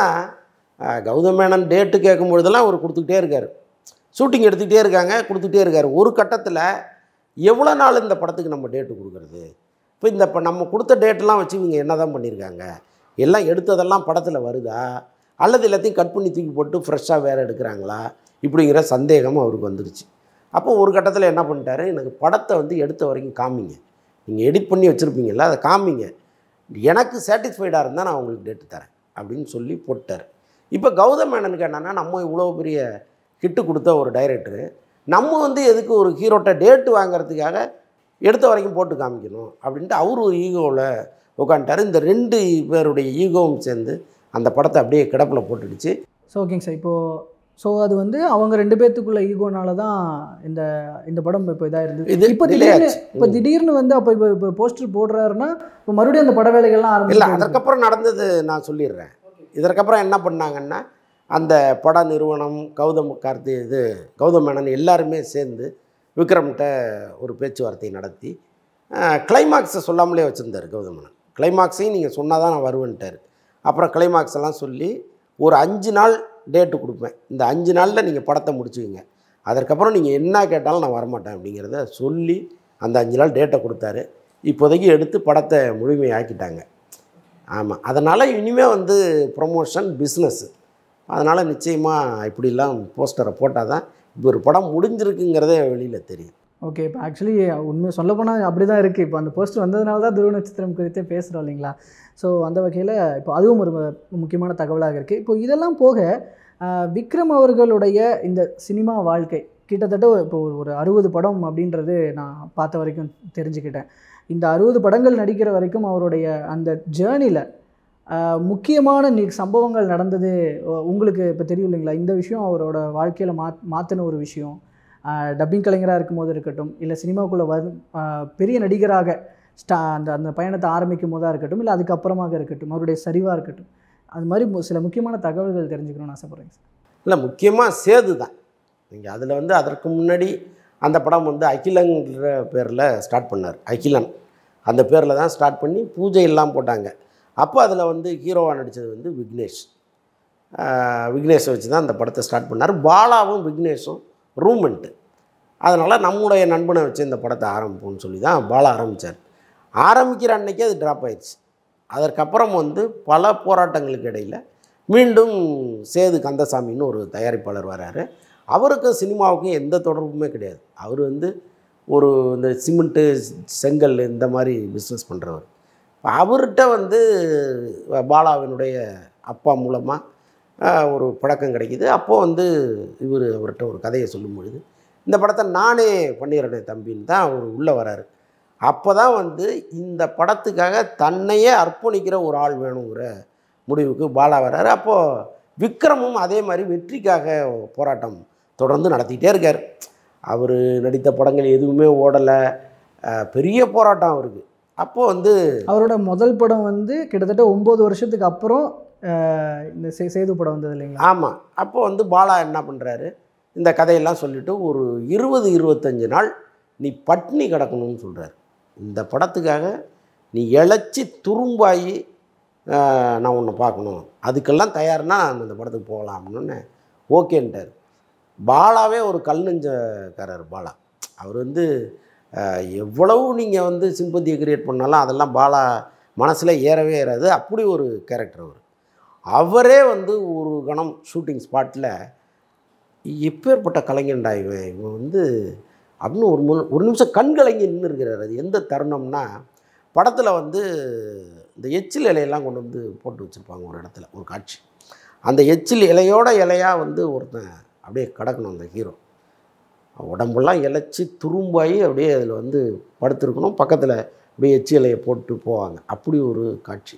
கௌதம் மேனன் டேட்டு கேட்கும் பொழுதெல்லாம் அவர் கொடுத்துக்கிட்டே இருக்கார் ஷூட்டிங் எடுத்துக்கிட்டே இருக்காங்க கொடுத்துட்டே இருக்கார் ஒரு கட்டத்தில் எவ்வளோ நாள் இந்த படத்துக்கு நம்ம டேட்டு கொடுக்குறது இப்போ இந்த இப்போ நம்ம கொடுத்த டேட்டெல்லாம் வச்சு இவங்க என்ன தான் பண்ணியிருக்காங்க எல்லாம் எடுத்ததெல்லாம் படத்தில் வருதா அல்லது எல்லாத்தையும் கட் பண்ணி தூக்கி போட்டு ஃப்ரெஷ்ஷாக வேறு எடுக்கிறாங்களா இப்படிங்கிற சந்தேகம் அவருக்கு வந்துருச்சு அப்போ ஒரு கட்டத்தில் என்ன பண்ணிட்டாரு எனக்கு படத்தை வந்து எடுத்த வரைக்கும் காமிங்க நீங்கள் எடிட் பண்ணி வச்சுருப்பீங்கல்ல அதை காமிங்க எனக்கு சாட்டிஸ்ஃபைடாக இருந்தால் நான் உங்களுக்கு டேட்டு தரேன் அப்படின்னு சொல்லி போட்டார் இப்போ கௌதம் மேனனுக்கு என்னென்னா நம்ம இவ்வளோ பெரிய ஹிட்டு கொடுத்த ஒரு டைரக்டரு நம்ம வந்து எதுக்கு ஒரு ஹீரோட்ட டேட்டு வாங்குறதுக்காக எடுத்த வரைக்கும் போட்டு காமிக்கணும் அப்படின்ட்டு அவர் ஒரு ஈகோவில் உட்காந்துட்டார் இந்த ரெண்டு பேருடைய ஈகோவும் சேர்ந்து அந்த படத்தை அப்படியே கிடப்பில் போட்டுடுச்சு ஸோ ஓகேங்க சார் இப்போது ஸோ அது வந்து அவங்க ரெண்டு பேர்த்துக்குள்ள ஈகோனால தான் இந்த இந்த படம் இப்போ இதாக இருந்தது இது இப்போ delay திடீர்னு ஆச்சு. இப்போ திடீர்னு வந்து அப்போ இப்போ இப்போ போஸ்டர் போடுறாருன்னா இப்போ மறுபடியும் அந்த பட வேலைகள்லாம் இல்லை ஆரம்பிச்சு அதற்கப்புறம் நடந்தது நான் சொல்லிடுறேன் இதற்கப்புறம் என்ன பண்ணாங்கன்னா அந்த பட நிறுவனம் கௌதம் கார்த்தி இது கௌதம் மேனன் எல்லாருமே சேர்ந்து விக்ரம்கிட்ட ஒரு பேச்சுவார்த்தை நடத்தி கிளைமாக்ஸை சொல்லாமலே வச்சுருந்தார் கௌதம் மேனன் கிளைமாக்ஸையும் நீங்கள் சொன்னால் தான் நான் வருவேன்ட்டார் அப்புறம் கிளைமாக்ஸ் எல்லாம் சொல்லி ஒரு அஞ்சு நாள் டேட்டு கொடுப்பேன் இந்த அஞ்சு நாளில் நீங்கள் படத்தை முடிச்சுக்கங்க அதற்கப்புறம் நீங்கள் என்ன கேட்டாலும் நான் வரமாட்டேன் அப்படிங்கிறத சொல்லி அந்த அஞ்சு நாள் டேட்டை கொடுத்தாரு இப்போதைக்கு எடுத்து படத்தை முழுமையாக்கிட்டாங்க ஆமாம் அதனால் இனிமேல் வந்து ப்ரொமோஷன் பிஸ்னஸ்ஸு அதனால் நிச்சயமாக இப்படிலாம் போஸ்டரை போட்டால் தான் இப்போ ஒரு படம் முடிஞ்சிருக்குங்கிறதே வெளியில் தெரியும் ஓகே இப்போ ஆக்சுவலி உண்மை சொல்ல போனால் அப்படி தான் இருக்குது இப்போ அந்த போஸ்ட் வந்ததுனால தான் துருவ நட்சத்திரம் குறித்தே பேசுகிறோம் இல்லைங்களா ஸோ அந்த வகையில் இப்போ அதுவும் ஒரு மு- முக்கியமான தகவலாக இருக்குது இப்போ இதெல்லாம் போக ஆஹ், விக்ரம் அவர்களுடைய இந்த சினிமா வாழ்க்கை கிட்டத்தட்ட இப்போ ஒரு- ஒரு அறுபது படம் அப்படின்றது நான் பார்த்த வரைக்கும் தெரிஞ்சுக்கிட்டேன் இந்த அறுபது படங்கள் நடிக்கிற வரைக்கும் அவருடைய அந்த ஜேர்னியில் முக்கியமான நி சம்பவங்கள் நடந்தது உ- உங்களுக்கு இப்போ தெரியும் இல்லைங்களா இந்த விஷயம் அவரோட வாழ்க்கையில் மா மாற்றின ஒரு விஷயம் டப்பிங் கலைஞராக இருக்கும்போது இருக்கட்டும் இல்லை சினிமாக்குள்ளே வரும் ஆஹ் பெரிய நடிகராக ஸ்டா அந்த அந்த பயணத்தை ஆரம்பிக்கும் போதாக இருக்கட்டும் இல்லை அதுக்கப்புறமாக இருக்கட்டும் அவருடைய சரிவாக இருக்கட்டும் அது மாதிரி மு- சில முக்கியமான தகவல்கள் தெரிஞ்சுக்கணும்னு ஆசைப்பட்றேங்க சார் இல்லை முக்கியமாக சேது தான் நீங்கள் அதில் வந்து அதற்கு முன்னாடி அந்த படம் வந்து அகிலங்கிற பேரில் ஸ்டார்ட் பண்ணார் அகிலன் அந்த பேரில் தான் ஸ்டார்ட் பண்ணி பூஜை எல்லாம் போட்டாங்க அப்போ அதில் வந்து ஹீரோவாக நடித்தது வந்து விக்னேஷ் ஆஹ் விக்னேஷை வச்சு தான் அந்த படத்தை ஸ்டார்ட் பண்ணார் பாலாவும் விக்னேஷும் ரூமெண்ட்டு அதனால் நம்முடைய நண்பனை வச்சு இந்த படத்தை ஆரம்பிப்போம்னு சொல்லி தான் பாலா ஆரம்பித்தார் ஆரம்பிக்கிற அன்னைக்கே அது ட்ராப் ஆயிடுச்சு அதற்கப்புறம் வந்து பல போராட்டங்களுக்கு இடையில் மீண்டும் சேது கந்தசாமின்னு ஒரு தயாரிப்பாளர் வராரு அவருக்கும் சினிமாவுக்கும் எந்த தொடர்புமே கிடையாது அவர் வந்து ஒரு இந்த சிமெண்ட்டு செங்கல் இந்த மாதிரி பிஸ்னஸ் பண்ணுறவர் அவர்கிட்ட வந்து பாலாவினுடைய அப்பா மூலமாக ஒரு பழக்கம் கிடைக்கிது அப்போது வந்து இவர் அவர்கிட்ட ஒரு கதையை சொல்லும் பொழுது இந்த படத்தை நானே பண்ணிடுறேனே தம்பின்னு தான் அவர் உள்ளே வராரு அப்போ தான் வந்து இந்த படத்துக்காக தன்னையே அர்ப்பணிக்கிற ஒரு ஆள் வேணுங்கிற முடிவுக்கு பாலா வராரு அப்போது விக்ரமும் அதே மாதிரி வெற்றிக்காக போராட்டம் தொடர்ந்து நடத்திக்கிட்டே இருக்கார் அவர் நடித்த படங்கள் எதுவுமே ஓடலை பெரிய போராட்டம் அவருக்கு அப்போது வந்து அவரோட முதல் படம் வந்து கிட்டத்தட்ட ஒம்பது வருஷத்துக்கு அப்புறம் ஆஹ் இந்த சே சேது படம் வந்தது இல்லைங்களா ஆமாம் அப்போ வந்து பாலா என்ன பண்ணுறாரு இந்த கதையெல்லாம் சொல்லிவிட்டு ஒரு இருபது இருபத்தஞ்சு நாள் நீ பட்னி கிடக்கணும்னு சொல்கிறார் இந்த படத்துக்காக நீ இழைச்சி துரும்பாயி ஆஹ், நான் உன்னை பார்க்கணும் அதுக்கெல்லாம் தயார்னா நான் இந்த படத்துக்கு போகலாம் அப்படின்னு ஓகேன்ட்டார் பாலாவே ஒரு கல் நெஞ்சக்காரர் பாலா அவர் வந்து ஆஹ், எவ்வளவு நீங்கள் வந்து சிம்பத்தியை கிரியேட் பண்ணாலும் அதெல்லாம் பாலா மனசில் ஏறவே ஏறாது அப்படி ஒரு கேரக்டர் அவர் அவரே வந்து ஒரு கணம் ஷூட்டிங் ஸ்பாட்டில் எப்பேற்பட்ட கலைஞன்டா இவன் இவன் வந்து அப்படின்னு ஒரு மு ஒரு நிமிஷம் கண் கலங்கி நின்று இருக்கிறார் அது எந்த தருணம்னா படத்தில் வந்து இந்த எச்சில் இலையெல்லாம் கொண்டு வந்து போட்டு வச்சுருப்பாங்க ஒரு இடத்துல ஒரு காட்சி அந்த எச்சில் இலையோட இலையாக வந்து ஒருத்தன் அப்படியே கிடக்கணும் அந்த ஹீரோ உடம்பெல்லாம் இழைச்சி துரும்பாகி அப்படியே அதில் வந்து படுத்திருக்கணும் பக்கத்தில் அப்படியே எச்சி இலையை போட்டு போவாங்க அப்படி ஒரு காட்சி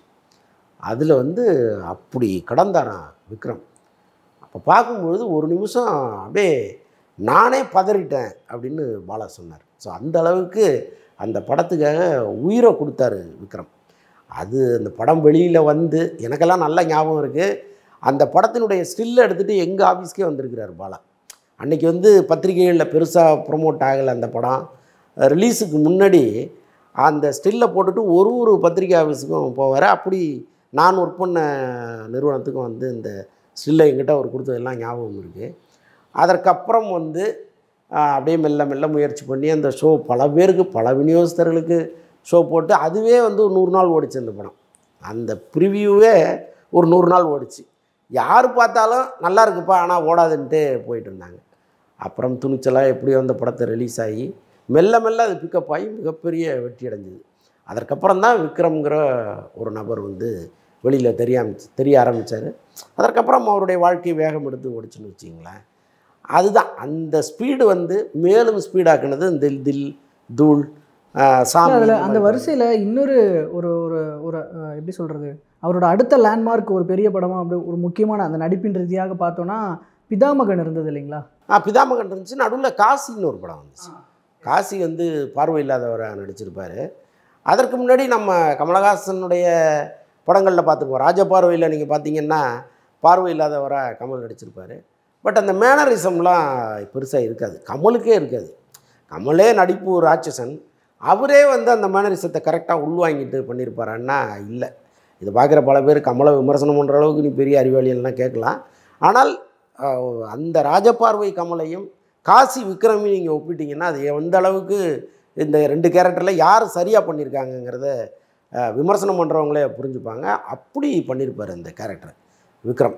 அதில் வந்து அப்படி கடந்தாராம் விக்ரம் அப்போ பார்க்கும்பொழுது ஒரு நிமிஷம் அப்படியே நானே பதறிட்டேன் அப்படின்னு பாலா சொன்னார் ஸோ அந்த அளவுக்கு அந்த படத்துக்காக உயிரை கொடுத்தாரு விக்ரம் அது அந்த படம் வெளியில் வந்து எனக்கெல்லாம் நல்ல ஞாபகம் இருக்குது அந்த படத்தினுடைய ஸ்டில்லை எடுத்துகிட்டு எங்கள் ஆஃபீஸ்க்கே வந்திருக்கிறார் பாலா அன்றைக்கி வந்து பத்திரிகைகளில் பெருசாக ப்ரொமோட் ஆகலை அந்த படம் ரிலீஸுக்கு முன்னாடி அந்த ஸ்டில்லை போட்டுட்டு ஒரு ஒரு பத்திரிகை ஆஃபீஸுக்கும் போவார் அப்படி நான் ஒர்க் பண்ண நிறுவனத்துக்கும் வந்து இந்த ஸ்டில்லை எங்கிட்ட அவர் கொடுத்ததெல்லாம் ஞாபகம் இருக்குது அதற்கப்புறம் வந்து ஆஹ், அப்படியே மெல்ல மெல்ல முயற்சி பண்ணி அந்த ஷோ பல பேருக்கு பல விநியோகஸ்தர்களுக்கு ஷோ போட்டு அதுவே வந்து ஒரு நூறு நாள் ஓடிச்சு அந்த படம் அந்த ப்ரிவியூவே ஒரு நூறு நாள் ஓடிச்சு யார் பார்த்தாலும் நல்லா இருக்குப்பா ஆனால் ஓடாதுன்ட்டு போயிட்டு இருந்தாங்க அப்புறம் துணிச்சலாக எப்படியோ அந்த படத்தை ரிலீஸ் ஆகி மெல்ல மெல்ல அது பிக்கப் ஆகி மிகப்பெரிய வெற்றி அடைஞ்சுது அதற்கப்புறம் தான் விக்ரம்ங்கிற ஒரு நபர் வந்து வெளியில் தெரிய ஆரம்பிச்சு தெரிய ஆரம்பித்தார் அதற்கப்புறம் அவருடைய வாழ்க்கை வேகம் எடுத்து ஓடிச்சுன்னு வச்சிங்களேன் அதுதான் அந்த ஸ்பீடு வந்து மேலும் ஸ்பீடாக்குனது இந்த தில் தில் தூள் ஆஹ், சாமி அதில் இந்த அந்த மாதிரி வரிசையில் இன்னொரு ஒரு ஒரு ஒரு அஹ், எப்படி சொல்கிறது அவரோட அடுத்த லேண்ட்மார்க் ஒரு பெரிய படமாக அப்படி ஒரு முக்கியமான அந்த நடிப்பின் ரீதியாக பார்த்தோன்னா பிதாமகன் இருந்தது இல்லைங்களா ஆ பிதாமகன் இருந்துச்சு நடுவில் காசின்னு ஒரு படம் வந்துச்சு காசி வந்து பார்வை இல்லாதவராக நடிச்சிருப்பார் அதற்கு முன்னாடி நம்ம கமலஹாசனுடைய படங்களில் பார்த்துருப்போம் ராஜபார்வையில் நீங்கள் பார்த்தீங்கன்னா பார்வை இல்லாதவராக கமல் நடிச்சிருப்பார் பட் அந்த மேனரிசம்லாம் பெருசாக இருக்காது கமலுக்கே இருக்காது கமலே நடிப்பு ராட்சசன் அவரே வந்து அந்த மேனரிசத்தை கரெக்டாக உள்வாங்கிட்டு பண்ணியிருப்பாரான்னா இல்லை இது பார்க்குற பல பேர் கமலை விமர்சனம் பண்ணுற அளவுக்கு நீ பெரிய அறிவாளியெல்லாம் கேட்கலாம் ஆனால் அஹ், அந்த ராஜபார்வை கமலையும் காசி விக்ரமையும் நீங்கள் ஒப்பிட்டீங்கன்னா அது எந்த அளவுக்கு இந்த ரெண்டு கேரக்டரில் யார் சரியாக பண்ணியிருக்காங்கங்கிறத அஹ், விமர்சனம் பண்ணுறவங்களே புரிஞ்சுப்பாங்க அப்படி பண்ணியிருப்பார் அந்த கேரக்டர் விக்ரம்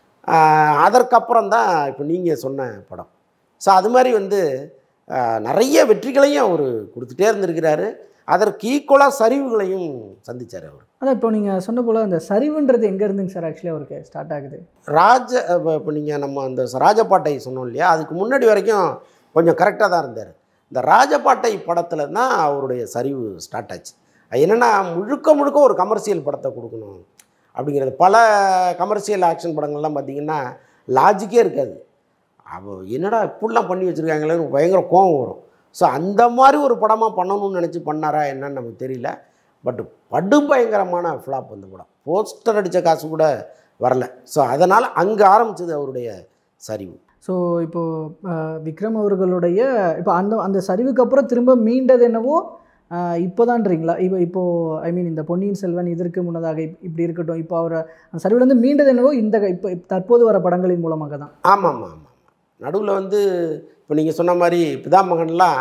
அஹ், அதற்கப்புறம் தான் இப்போ நீங்கள் சொன்ன படம் ஸோ அது மாதிரி வந்து அஹ், நிறைய வெற்றிகளையும் அவர் கொடுத்துட்டே இருந்திருக்கிறாரு அதற்கு ஈக்குவலாக சரிவுகளையும் சந்திச்சார் அவர் அதான் இப்போ நீங்கள் சொன்ன போல் அந்த சரிவுன்றது எங்கே இருந்துங்க சார் ஆக்சுவலி அவருக்கு ஸ்டார்ட் ஆகுது ராஜ இப்போ நீங்கள் நம்ம அந்த ராஜபாட்டை சொன்னோம் இல்லையா அதுக்கு முன்னாடி வரைக்கும் கொஞ்சம் கரெக்டாக தான் இருந்தார் இந்த ராஜபாட்டை படத்தில் தான் அவருடைய சரிவு ஸ்டார்ட் ஆச்சு அது என்னென்னா முழுக்க முழுக்க ஒரு கமர்ஷியல் படத்தை கொடுக்கணும் அப்படிங்கிறது பல கமர்ஷியல் ஆக்ஷன் படங்கள்லாம் பார்த்திங்கன்னா லாஜிக்கே இருக்காது அவ என்னடா இப்படிலாம் பண்ணி வச்சுருக்காங்களேன்னு பயங்கர கோவம் வரும் ஸோ அந்த மாதிரி ஒரு படமாக பண்ணணும்னு நினச்சி பண்ணாரா என்னன்னு நமக்கு தெரியல பட் படு பயங்கரமான ஃப்ளாப் அந்த படம் போஸ்டர் அடித்த காசு கூட வரல ஸோ அதனால் அங்கே ஆரம்பிச்சது அவருடைய சரிவு ஸோ இப்போது விக்ரம் அவர்களுடைய இப்போ அந்த அந்த சரிவுக்கு அப்புறம் திரும்ப மீண்டது என்னவோ இப்போதான்றீங்களா இப்போ இப்போது ஐ மீன் இந்த பொன்னியின் செல்வன் இதற்கு முன்னதாக இப் இப்படி இருக்கட்டும் இப்போ அவர் அந்த சரிவுலேருந்து மீண்டது என்னவோ இந்த இப்போ தற்போது வர படங்களின் மூலமாக தான் ஆமாம் ஆமாம் ஆமாம் நடுவில் வந்து இப்போ நீங்கள் சொன்ன மாதிரி பிதாமகன்லாம்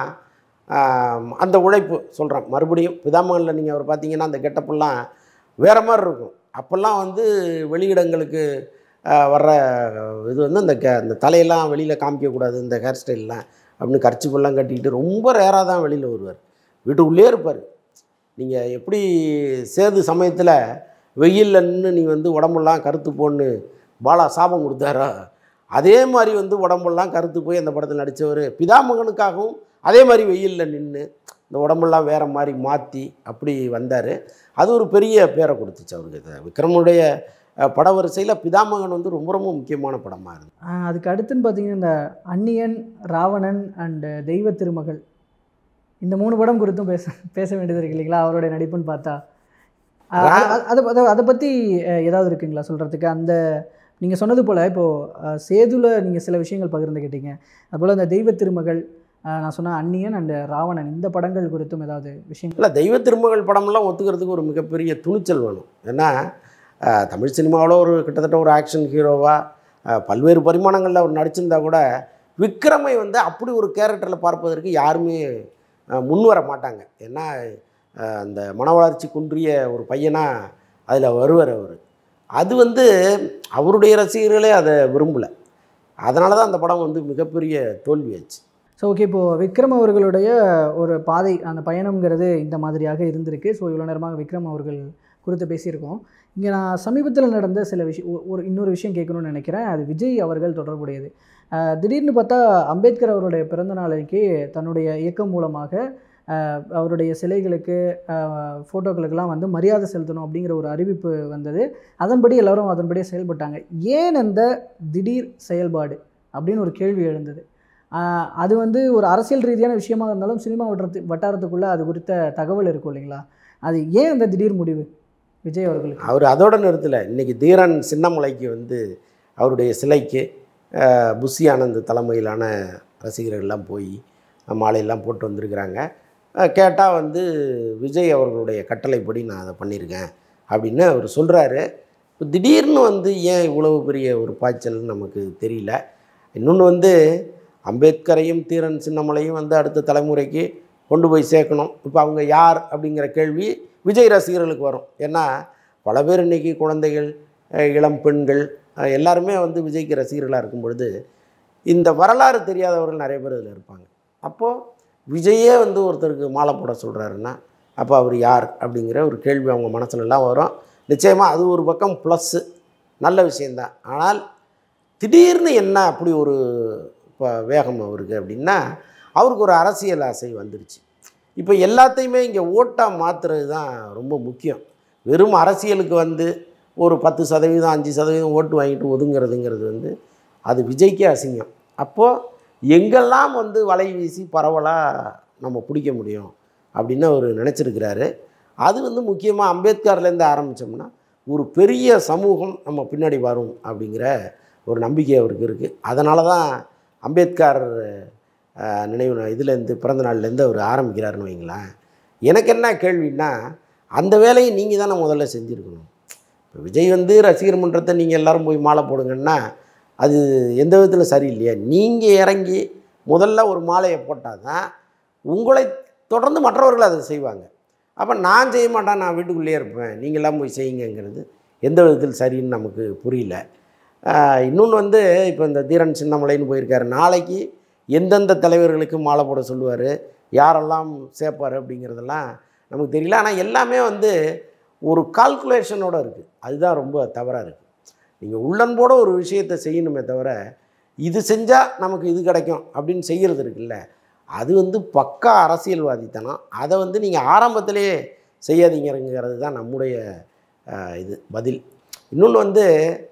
ஆம், அந்த உழைப்பு சொல்கிறேன் மறுபடியும் பிதாமகனில் நீங்கள் அவர் பார்த்தீங்கன்னா அந்த கெட்டப்பெல்லாம் வேறு மாதிரி இருக்கும் அப்போல்லாம் வந்து வெளியிடங்களுக்கு ஆ, வர்ற இது வந்து அந்த க அந்த தலையெல்லாம் வெளியில் காமிக்கக்கூடாது இந்த ஹேர் ஸ்டைல்லாம் அப்படின்னு கர்ச்சிப்பெல்லாம் கட்டிக்கிட்டு ரொம்ப ரேராக தான் வெளியில் வருவார் வீட்டுக்குள்ளேயே இருப்பார் நீங்கள் எப்படி சேது சமயத்தில் வெயிலில் நின்று நீ வந்து உடம்பெல்லாம் கருத்து போன்னு பாலா சாபம் கொடுத்தாரோ அதே மாதிரி வந்து உடம்பெல்லாம் கருத்து போய் அந்த படத்தில் நடித்தவர் பிதாமகனுக்காகவும் அதே மாதிரி வெயிலில் நின்று இந்த உடம்பெல்லாம் வேறு மாதிரி மாற்றி அப்படி வந்தார் அது ஒரு பெரிய பேரை கொடுத்துச்சு அவருக்கு இது விக்ரமுடைய அஹ், பட வரிசையில் பிதாமகன் வந்து ரொம்ப ரொம்ப முக்கியமான படமாக இருந்தது ஆஹ் அதுக்கு அடுத்துன்னு பார்த்தீங்கன்னா இந்த அந்நியன் ராவணன் அண்டு தெய்வ திருமகள் இந்த மூணு படம் குறித்தும் பேச பேச வேண்டியது இருக்கு இல்லைங்களா அவருடைய நடிப்புன்னு பார்த்தா ஆஹ் அது- அது- அதை அதை அதை பற்றி ஏதாவது இருக்குங்களா சொல்கிறதுக்கு அந்த நீங்கள் சொன்னது போல் இப்போது சேதுல நீங்கள் சில விஷயங்கள் பகிர்ந்துக்கிட்டீங்க அதுபோல் அந்த தெய்வ திருமகள் ஆஹ் நான் சொன்ன அந்நியன் அண்டு ராவணன் இந்த படங்கள் குறித்தும் ஏதாவது விஷயங்கள் இல்லை தெய்வ திருமகள் படம்லாம் ஒத்துக்கிறதுக்கு ஒரு மிகப்பெரிய துணிச்சல் வேணும் ஏன்னா அஹ், தமிழ் சினிமாவில் ஒரு கிட்டத்தட்ட ஒரு ஆக்ஷன் ஹீரோவாக பல்வேறு பரிமாணங்களில் அவர் நடிச்சிருந்தா கூட விக்ரமை வந்து அப்படி ஒரு கேரக்டரில் பார்ப்பதற்கு யாருமே அஹ், முன் வர மாட்டாங்க ஏன்னா அஹ், அந்த மன வளர்ச்சி குன்றிய ஒரு பையனாக அதில் வருவார் அவர் அது வந்து அவருடைய ரசிகர்களே அதை விரும்பலை அதனால தான் அந்த படம் வந்து மிகப்பெரிய தோல்வியாச்சு ஸோ ஓகே இப்போது விக்ரம் அவர்களுடைய ஒரு பாதை அந்த பயணம்ங்கிறது இந்த மாதிரியாக இருந்திருக்கு ஸோ இவ்வளோ நேரமாக விக்ரம் அவர்கள் குறித்து பேசியிருக்கோம் இங்கே நான் சமீபத்தில் நடந்த சில விஷயம் ஒ- ஒரு இன்னொரு விஷயம் கேட்கணும்னு நினைக்கிறேன் அது விஜய் அவர்கள் தொடர்புடையது அஹ், திடீர்னு பார்த்தா அம்பேத்கர் அவருடைய பிறந்த நாளைக்கு தன்னுடைய இயக்கம் மூலமாக அஹ், அவருடைய சிலைகளுக்கு அஹ், ஃபோட்டோக்களுக்கெல்லாம் வந்து மரியாதை செலுத்தணும் அப்படிங்கிற ஒரு அறிவிப்பு வந்தது அதன்படி எல்லாரும் அதன்படியே செயல்பட்டாங்க ஏன் அந்த திடீர் செயல்பாடு அப்படின்னு ஒரு கேள்வி எழுந்தது ஆஹ் அது வந்து ஒரு அரசியல் ரீதியான விஷயமா இருந்தாலும் சினிமா வட்டாரத்து வட்டாரத்துக்குள்ளே அது குறித்த தகவல் இருக்கும் இல்லைங்களா அது ஏன் அந்த திடீர் முடிவு விஜய் அவர்களுக்கு அவர் அதோட நிறுத்தலை இன்றைக்கி தீரன் சின்னமலைக்கு வந்து அவருடைய சிலைக்கு அஹ், புஷி ஆனந்த் தலைமையிலான ரசிகர்கள்லாம் போய் மாலையெல்லாம் போட்டு வந்திருக்கிறாங்க கேட்டால் வந்து விஜய் அவர்களுடைய கட்டளைப்படி நான் அதை பண்ணியிருக்கேன் அப்படின்னு அவர் சொல்கிறாரு இப்போ திடீர்னு வந்து ஏன் இவ்வளவு பெரிய ஒரு பாய்ச்சல்னு நமக்கு தெரியல இன்னொன்று வந்து அம்பேத்கரையும் தீரன் சின்னமலையும் வந்து அடுத்த தலைமுறைக்கு கொண்டு போய் சேர்க்கணும் இப்போ அவங்க யார் அப்படிங்கிற கேள்வி விஜய் ரசிகர்களுக்கு வரும் ஏன்னா பல பேர் இன்றைக்கி குழந்தைகள் அஹ், இளம் பெண்கள் அஹ், எல்லாருமே வந்து விஜய்க்கு ரசிகர்களாக இருக்கும் பொழுது இந்த வரலாறு தெரியாதவர்கள் நிறைய பேர் இதில் இருப்பாங்க அப்போது விஜயே வந்து ஒருத்தருக்கு மாலை போட சொல்கிறாருன்னா அப்போ அவர் யார் அப்படிங்கிற ஒரு கேள்வி அவங்க மனசுலலாம் வரும் நிச்சயமாக அது ஒரு பக்கம் ப்ளஸ்ஸு நல்ல விஷயந்தான் ஆனால் திடீர்னு என்ன அப்படி ஒரு இப்போ வேகம் அவருக்கு அப்படின்னா அவருக்கு ஒரு அரசியல் ஆசை வந்துருச்சு இப்போ எல்லாத்தையுமே இங்கே ஓட்டாக மாற்றுறது தான் ரொம்ப முக்கியம் வெறும் அரசியலுக்கு வந்து ஒரு பத்து சதவீதம் அஞ்சு சதவீதம் ஓட்டு வாங்கிட்டு ஒதுங்கிறதுங்கிறது வந்து அது விஜய்க்கே அசிங்கம் அப்போது எங்கெல்லாம் வந்து வலை வீசி பரவலாக நம்ம பிடிக்க முடியும் அப்படின்னு அவர் நினச்சிருக்கிறாரு அது வந்து முக்கியமாக அம்பேத்கர்லேருந்து ஆரம்பித்தோம்னா ஒரு பெரிய சமூகம் நம்ம பின்னாடி வரும் அப்படிங்கிற ஒரு நம்பிக்கை அவருக்கு இருக்குது அதனால தான் அம்பேத்கர் அஹ், நினைவு நா- இதுலேருந்து பிறந்த நாள்லேருந்து அவர் ஆரம்பிக்கிறாருன்னு வைங்களேன் எனக்கு என்ன கேள்வின்னா அந்த வேலையை நீங்கள் தானே முதல்ல செஞ்சுருக்கணும் இப்போ விஜய் வந்து ரசிகர் மன்றத்தை நீங்கள் எல்லாரும் போய் மாலை போடுங்கன்னா அது எந்த விதத்தில் சரியில்லையா நீங்கள் இறங்கி முதல்ல ஒரு மாலையை போட்டால் தான் உங்களை தொடர்ந்து மற்றவர்கள் அதை செய்வாங்க அப்போ நான் செய்ய மாட்டேன் நான் வீட்டுக்குள்ளேயே இருப்பேன் நீங்களாம் போய் செய்யுங்கங்கிறது எந்த விதத்தில் சரின்னு நமக்கு புரியல இன்னொன்று வந்து இப்போ இந்த தீரன் சின்னமலைன்னு போயிருக்காரு நாளைக்கு எந்தெந்த தலைவர்களுக்கு மாலை போட சொல்லுவார் யாரெல்லாம் சேர்ப்பார் அப்படிங்கிறதெல்லாம் நமக்கு தெரியல ஆனால் எல்லாமே வந்து ஒரு கால்குலேஷனோடு இருக்குது அதுதான் ரொம்ப தவறாக இருக்குது நீங்கள் உள்ளன்போட ஒரு விஷயத்தை செய்யணுமே தவிர இது செஞ்சால் நமக்கு இது கிடைக்கும் அப்படின்னு செய்கிறது இருக்குல்ல அது வந்து பக்கா அரசியல்வாதித்தனம் அதை வந்து நீங்கள் ஆரம்பத்திலேயே செய்யாதீங்கிறங்கிறது தான் நம்முடைய ஆஹ், இது பதில் இன்னொன்று வந்து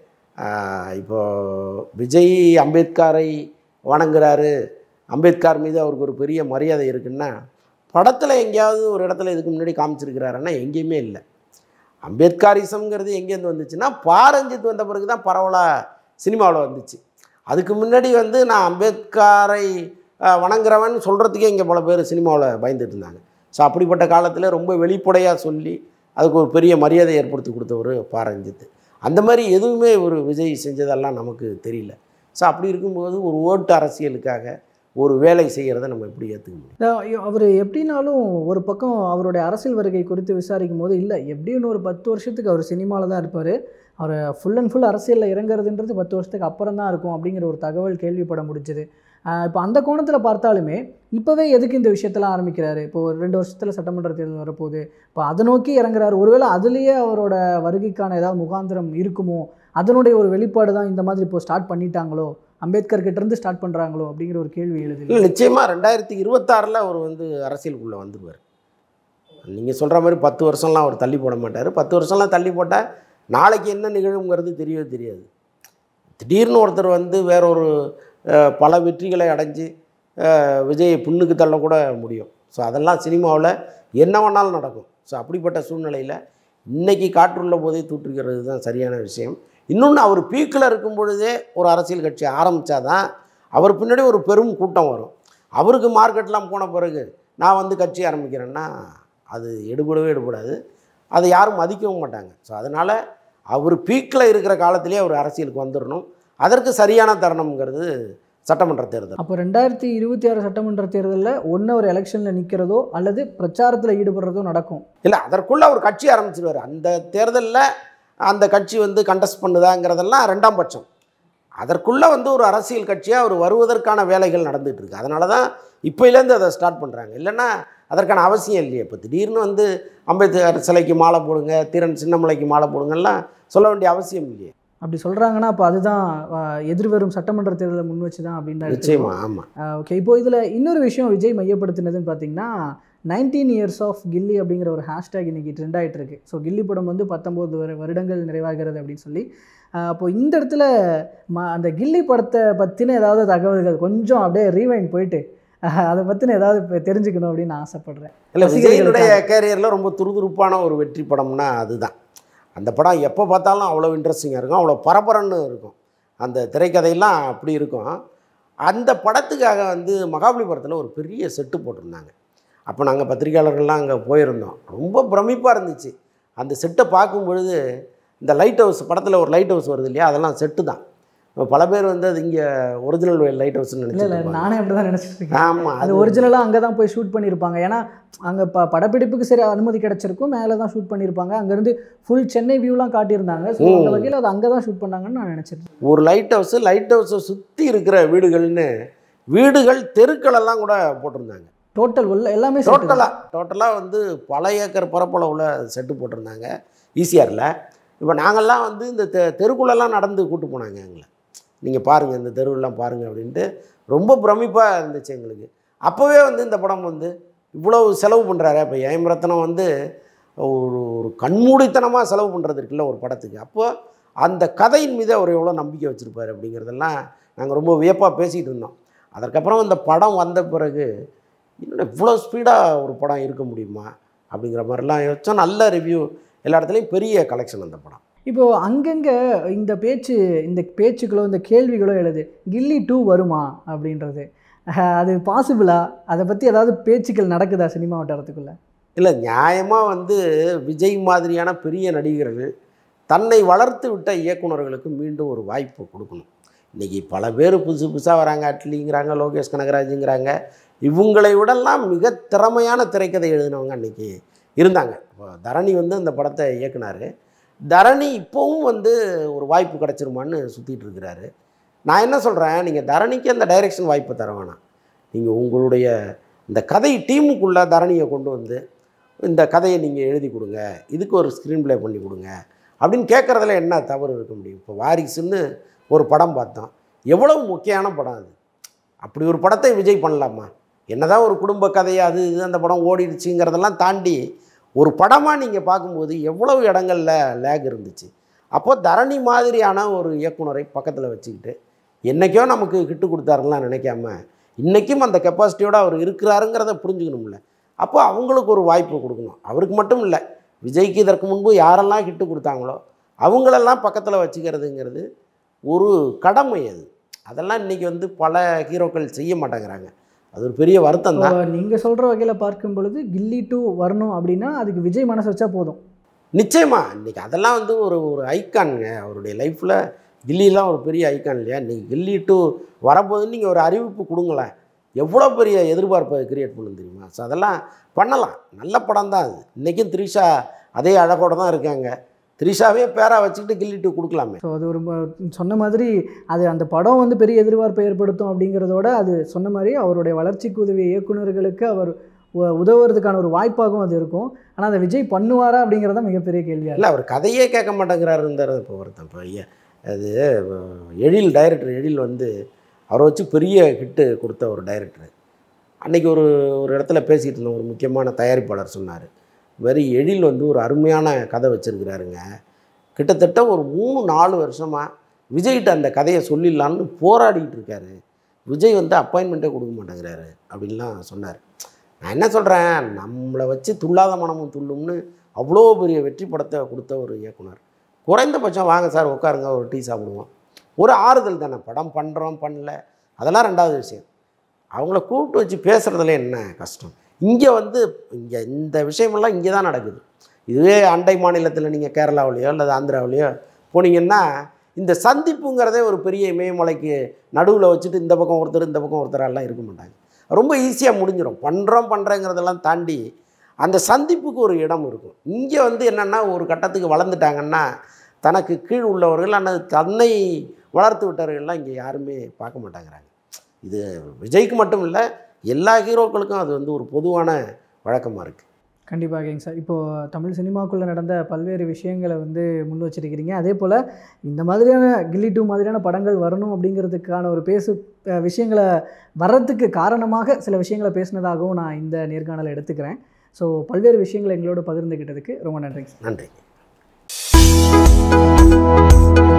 ஆஹ், இப்போ விஜய் அம்பேத்கரை வணங்குறாரு அம்பேத்கர் மீது அவருக்கு ஒரு பெரிய மரியாதை இருக்குன்னா படத்தில் எங்கேயாவது ஒரு இடத்துல இதுக்கு முன்னாடி காமிச்சிருக்கிறாருன்னா எங்கேயுமே இல்லை அம்பேத்கரிசம்ங்கிறது எங்கேருந்து வந்துச்சுன்னா பாரஞ்சித் வந்த பிறகு தான் பரவலாக சினிமாவில் வந்துச்சு அதுக்கு முன்னாடி வந்து நான் அம்பேத்கரை அஹ், வணங்குறவன் சொல்கிறதுக்கே இங்கே பல பேர் சினிமாவில் பயந்துட்டு இருந்தாங்க ஸோ அப்படிப்பட்ட காலத்தில் ரொம்ப வெளிப்படையாக சொல்லி அதுக்கு ஒரு பெரிய மரியாதை ஏற்படுத்தி கொடுத்தவர் பாரஞ்சித் அந்த மாதிரி எதுவுமே ஒரு விஜய் செஞ்சதெல்லாம் நமக்கு தெரியல ஸோ அப்படி இருக்கும்போது ஒரு ஓட்டு அரசியலுக்காக ஒரு வேலை செய்கிறத நம்ம எப்படி ஏற்றுக்க முடியும் அவர் எப்படினாலும் ஒரு பக்கம் அவருடைய அரசியல் வருகை குறித்து விசாரிக்கும் போது இல்லை எப்படியும் ஒரு பத்து வருஷத்துக்கு அவர் சினிமாவில் தான் இருப்பார் அவர் ஃபுல் அண்ட் ஃபுல் அரசியலில் இறங்குறதுன்றது பத்து வருஷத்துக்கு அப்புறம் தான் இருக்கும் அப்படிங்கிற ஒரு தகவல் கேள்விப்பட முடிஞ்சது இப்போ அந்த கோணத்தில் பார்த்தாலுமே இப்போவே எதுக்கு இந்த விஷயத்தெல்லாம் ஆரம்பிக்கிறாரு இப்போ ஒரு ரெண்டு வருஷத்தில் சட்டமன்ற தேர்தல் வரப்போகுது இப்போ அதை நோக்கி இறங்குறாரு ஒருவேளை அதுலேயே அவரோட வருகைக்கான ஏதாவது முகாந்திரம் இருக்குமோ அதனுடைய ஒரு வெளிப்பாடு தான் இந்த மாதிரி இப்போ ஸ்டார்ட் பண்ணிட்டாங்களோ அம்பேத்கர் கிட்ட இருந்து ஸ்டார்ட் பண்ணுறாங்களோ அப்படிங்கிற ஒரு கேள்வி எழுது இல்லை நிச்சயமாக ரெண்டாயிரத்தி இருபத்தாறில் அவர் வந்து அரசியலுக்குள்ளே வந்துடுவார் நீங்கள் சொல்கிற மாதிரி பத்து வருஷம்லாம் அவர் தள்ளி போட மாட்டார் பத்து வருஷம்லாம் தள்ளி போட்டால் நாளைக்கு என்ன நிகழுங்கிறது தெரியவே தெரியாது திடீர்னு ஒருத்தர் வந்து வேறொரு அஹ், பல வெற்றிகளை அடைஞ்சு அஹ், விஜயை புண்ணுக்கு தள்ளக்கூட முடியும் ஸோ அதெல்லாம் சினிமாவில் என்ன வேணாலும் நடக்கும் ஸோ அப்படிப்பட்ட சூழ்நிலையில் இன்னைக்கு காற்றுள்ள போதே தூற்றுகிறது தான் சரியான விஷயம் இன்னொன்று அவர் பீக்கில் இருக்கும் பொழுதே ஒரு அரசியல் கட்சி ஆரம்பித்தாதான் அவர் பின்னாடி ஒரு பெரும் கூட்டம் வரும் அவருக்கு மார்க்கெட்லாம் போன பிறகு நான் வந்து கட்சி ஆரம்பிக்கிறேன்னா அது எடுபடவே எடுபடாது அதை யாரும் மதிக்கவும் மாட்டாங்க ஸோ அதனால் அவர் பீக்கில் இருக்கிற காலத்திலே அவர் அரசியலுக்கு வந்துடணும் அதற்கு சரியான தருணம்ங்கிறது சட்டமன்ற தேர்தல் அப்போ ரெண்டாயிரத்தி இருபத்தி ஆறு சட்டமன்ற தேர்தலில் ஒன்று ஒரு எலெக்ஷனில் நிற்கிறதோ அல்லது பிரச்சாரத்தில் ஈடுபடுறதோ நடக்கும் இல்லை அதற்குள்ளே அவர் கட்சி ஆரம்பிச்சிருவார் அந்த தேர்தலில் அந்த கட்சி வந்து கண்டஸ்ட் பண்ணுதாங்கிறதெல்லாம் ரெண்டாம் பட்சம் அதற்குள்ளே வந்து ஒரு அரசியல் கட்சியாக அவர் வருவதற்கான வேலைகள் நடந்துட்டு இருக்கு அதனால தான் இப்போலேருந்து அதை ஸ்டார்ட் பண்ணுறாங்க இல்லைன்னா அதற்கான அவசியம் இல்லையே இப்போ திடீர்னு வந்து அம்பேத்கர் சிலைக்கு மாலை போடுங்க தீரன் சின்னமலைக்கு மாலை போடுங்கலாம் சொல்ல வேண்டிய அவசியம் இல்லையே அப்படி சொல்கிறாங்கன்னா அப்போ அதுதான் ஆஹ், எதிர்வரும் சட்டமன்ற தேர்தலை முன் வச்சு தான் அப்படின்னு தான் நிச்சயமா ஆமாம் ஓகே இப்போ இதில் இன்னொரு விஷயம் விஜய் மையப்படுத்தினதுன்னு பார்த்தீங்கன்னா நைன்டீன் இயர்ஸ் ஆஃப் கில்லி அப்படிங்கிற ஒரு ஹேஷ்டேக் இன்னைக்கு ட்ரெண்ட் ஆகிட்டு இருக்கு ஸோ கில்லி படம் வந்து பத்தொம்போது வரு வருடங்கள் நிறைவாகிறது அப்படின்னு சொல்லி ஆஹ், அப்போ இந்த இடத்துல ம அந்த கில்லி படத்தை பற்றின ஏதாவது தகவல்கள் கொஞ்சம் அப்படியே ரீவைண்ட் போயிட்டு ஆஹ், அதை பற்றின ஏதாவது இப்ப தெரிஞ்சுக்கணும் அப்படின்னு நான் ஆசைப்பட்றேன் இல்லை ரசிகர்களுக்காக. விஜயனுடைய கேரியரில் ரொம்ப துருதுருப்பான ஒரு வெற்றி படம்னா அதுதான் அந்த படம் எப்போ பார்த்தாலும் அவ்வளோ இன்ட்ரெஸ்டிங்காக இருக்கும் அவ்வளோ பரபரன்னு இருக்கும் அந்த திரைக்கதையெல்லாம் அப்படி இருக்கும் அந்த படத்துக்காக வந்து மகாபலிபுரத்தில் ஒரு பெரிய செட்டு போட்டிருந்தாங்க அப்போ நாங்கள் பத்திரிக்கையாளர்கள்லாம் அங்கே போயிருந்தோம் ரொம்ப பிரமிப்பாக இருந்துச்சு அந்த செட்டை பார்க்கும் பொழுது இந்த லைட் ஹவுஸ் படத்தில் ஒரு லைட் ஹவுஸ் வருது இல்லையா அதெல்லாம் செட்டு தான் பல பேர் வந்து அது இங்கே ஒரிஜினல் லைட் ஹவுஸ்னு இல்லை இல்லை நினச்சிட்டு நானே அப்படி தான் நினச்சிட்டு இருக்கேன் ஆமாம் அது ஒரிஜினலாக அங்கே தான் போய் ஷூட் பண்ணியிருப்பாங்க ஏன்னா அங்கே ப படப்பிடிப்புக்கு சரி அனுமதி கிடச்சிருக்கும் மேலே தான் ஷூட் பண்ணியிருப்பாங்க அங்கேருந்து ஃபுல் சென்னை வியூலாம் காட்டியிருந்தாங்க ஸோ அந்த ம். வகையில் அது அங்கே தான் ஷூட் பண்ணாங்கன்னு நான் நினச்சிருக்கேன் ஒரு லைட் ஹவுஸு லைட் ஹவுஸை சுற்றி இருக்கிற வீடுகள்னு வீடுகள் தெருக்களெல்லாம் கூட போட்டிருந்தாங்க டோட்டல் உள்ள எல்லாமே set தான். டோட்டலாக டோட்டலாக வந்து பல ஏக்கர் பரப்பளவில் செட்டு போட்டிருந்தாங்க ஈசிஆரில் இப்போ நாங்கள்லாம் வந்து இந்த தெ தெருக்குள்ளெல்லாம் நடந்து கூட்டு போனாங்க எங்களை நீங்கள் பாருங்கள் இந்த தெருவெல்லாம் பாருங்கள் அப்படின்ட்டு ரொம்ப பிரமிப்பாக இருந்துச்சு எங்களுக்கு அப்போவே வந்து இந்த படம் வந்து இவ்வளவு செலவு பண்ணுறாரு இப்போ ஏமரத்னம் வந்து ஒரு ஒரு கண்மூடித்தனமாக செலவு பண்ணுறது இருக்குல்ல ஒரு படத்துக்கு அப்போ அந்த கதையின் மீது அவர் எவ்வளோ நம்பிக்கை வச்சுருப்பார் அப்படிங்கிறதெல்லாம் நாங்கள் ரொம்ப வியப்பாக பேசிகிட்டு இருந்தோம் அதற்கப்புறம் இந்த படம் வந்த பிறகு இன்னும் இவ்வளோ ஸ்பீடாக ஒரு படம் இருக்க முடியுமா அப்படிங்கிற மாதிரிலாம் யோசிச்சோம் நல்ல ரிவ்யூ எல்லா இடத்துலையும் பெரிய கலெக்ஷன் அந்த படம் இப்போ அங்கங்கே இந்த பேச்சு இந்த பேச்சுக்களோ இந்த கேள்விகளோ எழுது கில்லி டூ வருமா அப்படின்றது அஹ், அது பாசிபிளா அதை பற்றி ஏதாவது பேச்சுக்கள் நடக்குதா சினிமா வட்டாரத்துக்குள்ள இல்லை நியாயமாக வந்து விஜய் மாதிரியான பெரிய நடிகர்கள் தன்னை வளர்த்து விட்ட இயக்குனர்களுக்கு மீண்டும் ஒரு வாய்ப்பு கொடுக்கணும் இன்றைக்கி பல பேர் புதுசு புதுசாக வராங்க அட்லிங்கிறாங்க லோகேஷ் கனகராஜுங்கிறாங்க இவங்களை விடலாம் மிக திறமையான திரைக்கதை எழுதினவங்க அன்றைக்கி இருந்தாங்க இப்போ தரணி வந்து அந்த படத்தை இயக்குனார் தரணி இப்போவும் வந்து ஒரு வாய்ப்பு கிடச்சிருமான்னு சுற்றிட்டு இருக்கிறாரு நான் என்ன சொல்கிறேன் நீங்கள் தரணிக்கு அந்த டைரக்ஷன் வாய்ப்பை தர வேணாம் நீங்கள் உங்களுடைய இந்த கதை டீமுக்குள்ளே தரணியை கொண்டு வந்து இந்த கதையை நீங்கள் எழுதி கொடுங்க இதுக்கு ஒரு ஸ்க்ரீன் ப்ளே பண்ணி கொடுங்க அப்படின்னு கேட்குறதுல என்ன தவறு இருக்க முடியும் இப்போ வாரிசுன்னு ஒரு படம் பார்த்தோம் எவ்வளவு முக்கியமான படம் அது அப்படி ஒரு படத்தை விஜய் பண்ணலாமா என்னதான் ஒரு குடும்ப கதை அது இது அந்த படம் ஓடிடுச்சுங்கிறதெல்லாம் தாண்டி ஒரு படமாக நீங்கள் பார்க்கும்போது எவ்வளவு இடங்களில் லேக் இருந்துச்சு அப்போ தரணி மாதிரியான ஒரு இயக்குனரை பக்கத்தில் வச்சுக்கிட்டு என்றைக்கோ நமக்கு கிட்டு கொடுத்தாருலாம் நினைக்காம இன்றைக்கும் அந்த கெப்பாசிட்டியோடு அவர் இருக்கிறாருங்கிறத புரிஞ்சுக்கணும்ல அப்போ அவங்களுக்கு ஒரு வாய்ப்பு கொடுக்கணும் அவருக்கு மட்டும் இல்லை விஜய்க்கு இதற்கு முன்பு யாரெல்லாம் கிட்டு கொடுத்தாங்களோ அவங்களெல்லாம் பக்கத்தில் வச்சுக்கிறதுங்கிறது ஒரு கடமை அது அதெல்லாம் இன்றைக்கி வந்து பல ஹீரோக்கள் செய்ய மாட்டேங்கிறாங்க அது ஒரு பெரிய வருத்தம் தான் நீங்கள் சொல்கிற வகையில் பார்க்கும் பொழுது கில்லி டூ வரணும் அப்படின்னா அதுக்கு விஜய் மனசு வச்சா போதும் நிச்சயமா இன்றைக்கி அதெல்லாம் வந்து ஒரு ஒரு ஐக்கானுங்க அவருடைய லைஃப்பில் கில்லிலாம் ஒரு பெரிய ஐக்கான் இல்லையா இன்றைக்கி கில்லி டூ வரப்போது நீங்கள் ஒரு அறிவிப்பு கொடுங்களேன் எவ்வளோ பெரிய எதிர்பார்ப்பை கிரியேட் பண்ணும் தெரியுமா ஸோ அதெல்லாம் பண்ணலாம் நல்ல படம் தான் அது இன்றைக்கும் த்ரிஷா அதே அழகோட தான் இருக்காங்க த்ரிஷாவே பேரா வச்சுக்கிட்டு கில்லி டூ கொடுக்கலாமே ஸோ அது ஒரு ம- சொன்ன மாதிரி அது அந்த படம் வந்து பெரிய எதிர்பார்ப்பை ஏற்படுத்தும் அப்படிங்கிறதோட அது சொன்ன மாதிரி அவருடைய வளர்ச்சிக்கு உதவிய இயக்குனர்களுக்கு அவர் உ- உதவுறதுக்கான ஒரு வாய்ப்பாகவும் அது இருக்கும் ஆனால் அதை விஜய் பண்ணுவாரா அப்படிங்கிறத மிகப்பெரிய கேள்வியாக இல்லை அவர் கதையே கேட்க மாட்டேங்கிறாருந்தார் இப்போ ஒருத்தன் இப்போ ஐயா அது அஹ், எழில் டைரக்டர் எழில் வந்து அவரை வச்சு பெரிய ஹிட்டு கொடுத்த ஒரு டைரக்டர் அன்னைக்கு ஒரு ஒரு இடத்துல பேசிகிட்டு இருந்தோம் ஒரு முக்கியமான தயாரிப்பாளர் சொன்னார் வெரி எழில் வந்து ஒரு அருமையான கதை வச்சுருக்கிறாருங்க கிட்டத்தட்ட ஒரு மூணு நாலு வருஷமாக விஜய்கிட்ட அந்த கதையை சொல்லிடலான்னு போராடிட்டு இருக்காரு விஜய் வந்து அப்பாயின்மெண்ட்டே கொடுக்க மாட்டேங்கிறாரு அப்படின்லாம் சொன்னார் நான் என்ன சொல்கிறேன் நம்மளை வச்சு துள்ளாத மனமும் துள்ளும்னு அவ்வளோ பெரிய வெற்றி படத்தை கொடுத்த ஒரு இயக்குனர் குறைந்தபட்சம் வாங்க சார் உட்காருங்க ஒரு டீ சாப்பிடுவோம் ஒரு ஆறுதல் தானே படம் பண்ணுறோம் பண்ணல அதெல்லாம் ரெண்டாவது விஷயம் அவங்கள கூப்பிட்டு வச்சு பேசுகிறதுல என்ன கஷ்டம் இங்கே வந்து இங்கே இந்த விஷயமெல்லாம் இங்கே தான் நடக்குது இதுவே அண்டை மாநிலத்தில் நீங்கள் கேரளாவிலையோ அல்லது ஆந்திராவிலையோ போனீங்கன்னா இந்த சந்திப்புங்கிறதே ஒரு பெரிய இமயமலைக்கு நடுவில் வச்சுட்டு இந்த பக்கம் ஒருத்தர் இந்த பக்கம் ஒருத்தரெல்லாம் இருக்க மாட்டாங்க ரொம்ப ஈஸியாக முடிஞ்சிடும் பண்ணுறோம் பண்ணுறேங்கிறதெல்லாம் தாண்டி அந்த சந்திப்புக்கு ஒரு இடம் இருக்கும் இங்கே வந்து என்னென்னா ஒரு கட்டத்துக்கு வளர்ந்துட்டாங்கன்னா தனக்கு கீழ் உள்ளவர்கள் அல்லது தன்னை வளர்த்து விட்டவர்கள்லாம் இங்கே யாருமே பார்க்க மாட்டேங்கிறாங்க இது விஜய்க்கு மட்டும் இல்லை எல்லா ஹீரோக்களுக்கும் அது வந்து ஒரு பொதுவான வழக்கமாக இருக்குது கண்டிப்பாகங்க சார் இப்போது தமிழ் சினிமாக்குள்ளே நடந்த பல்வேறு விஷயங்களை வந்து முன் வச்சிருக்கிறீங்க அதே போல் இந்த மாதிரியான கில்லி டூ மாதிரியான படங்கள் வரணும் அப்படிங்கிறதுக்கான ஒரு பேசு அஹ், விஷயங்களை வர்றதுக்கு காரணமாக சில விஷயங்களை பேசினதாகவும் நான் இந்த நேர்காணலை எடுத்துக்கிறேன் ஸோ பல்வேறு விஷயங்களை எங்களோட பகிர்ந்துக்கிட்டதுக்கு ரொம்ப நன்றிங்க சார் நன்றி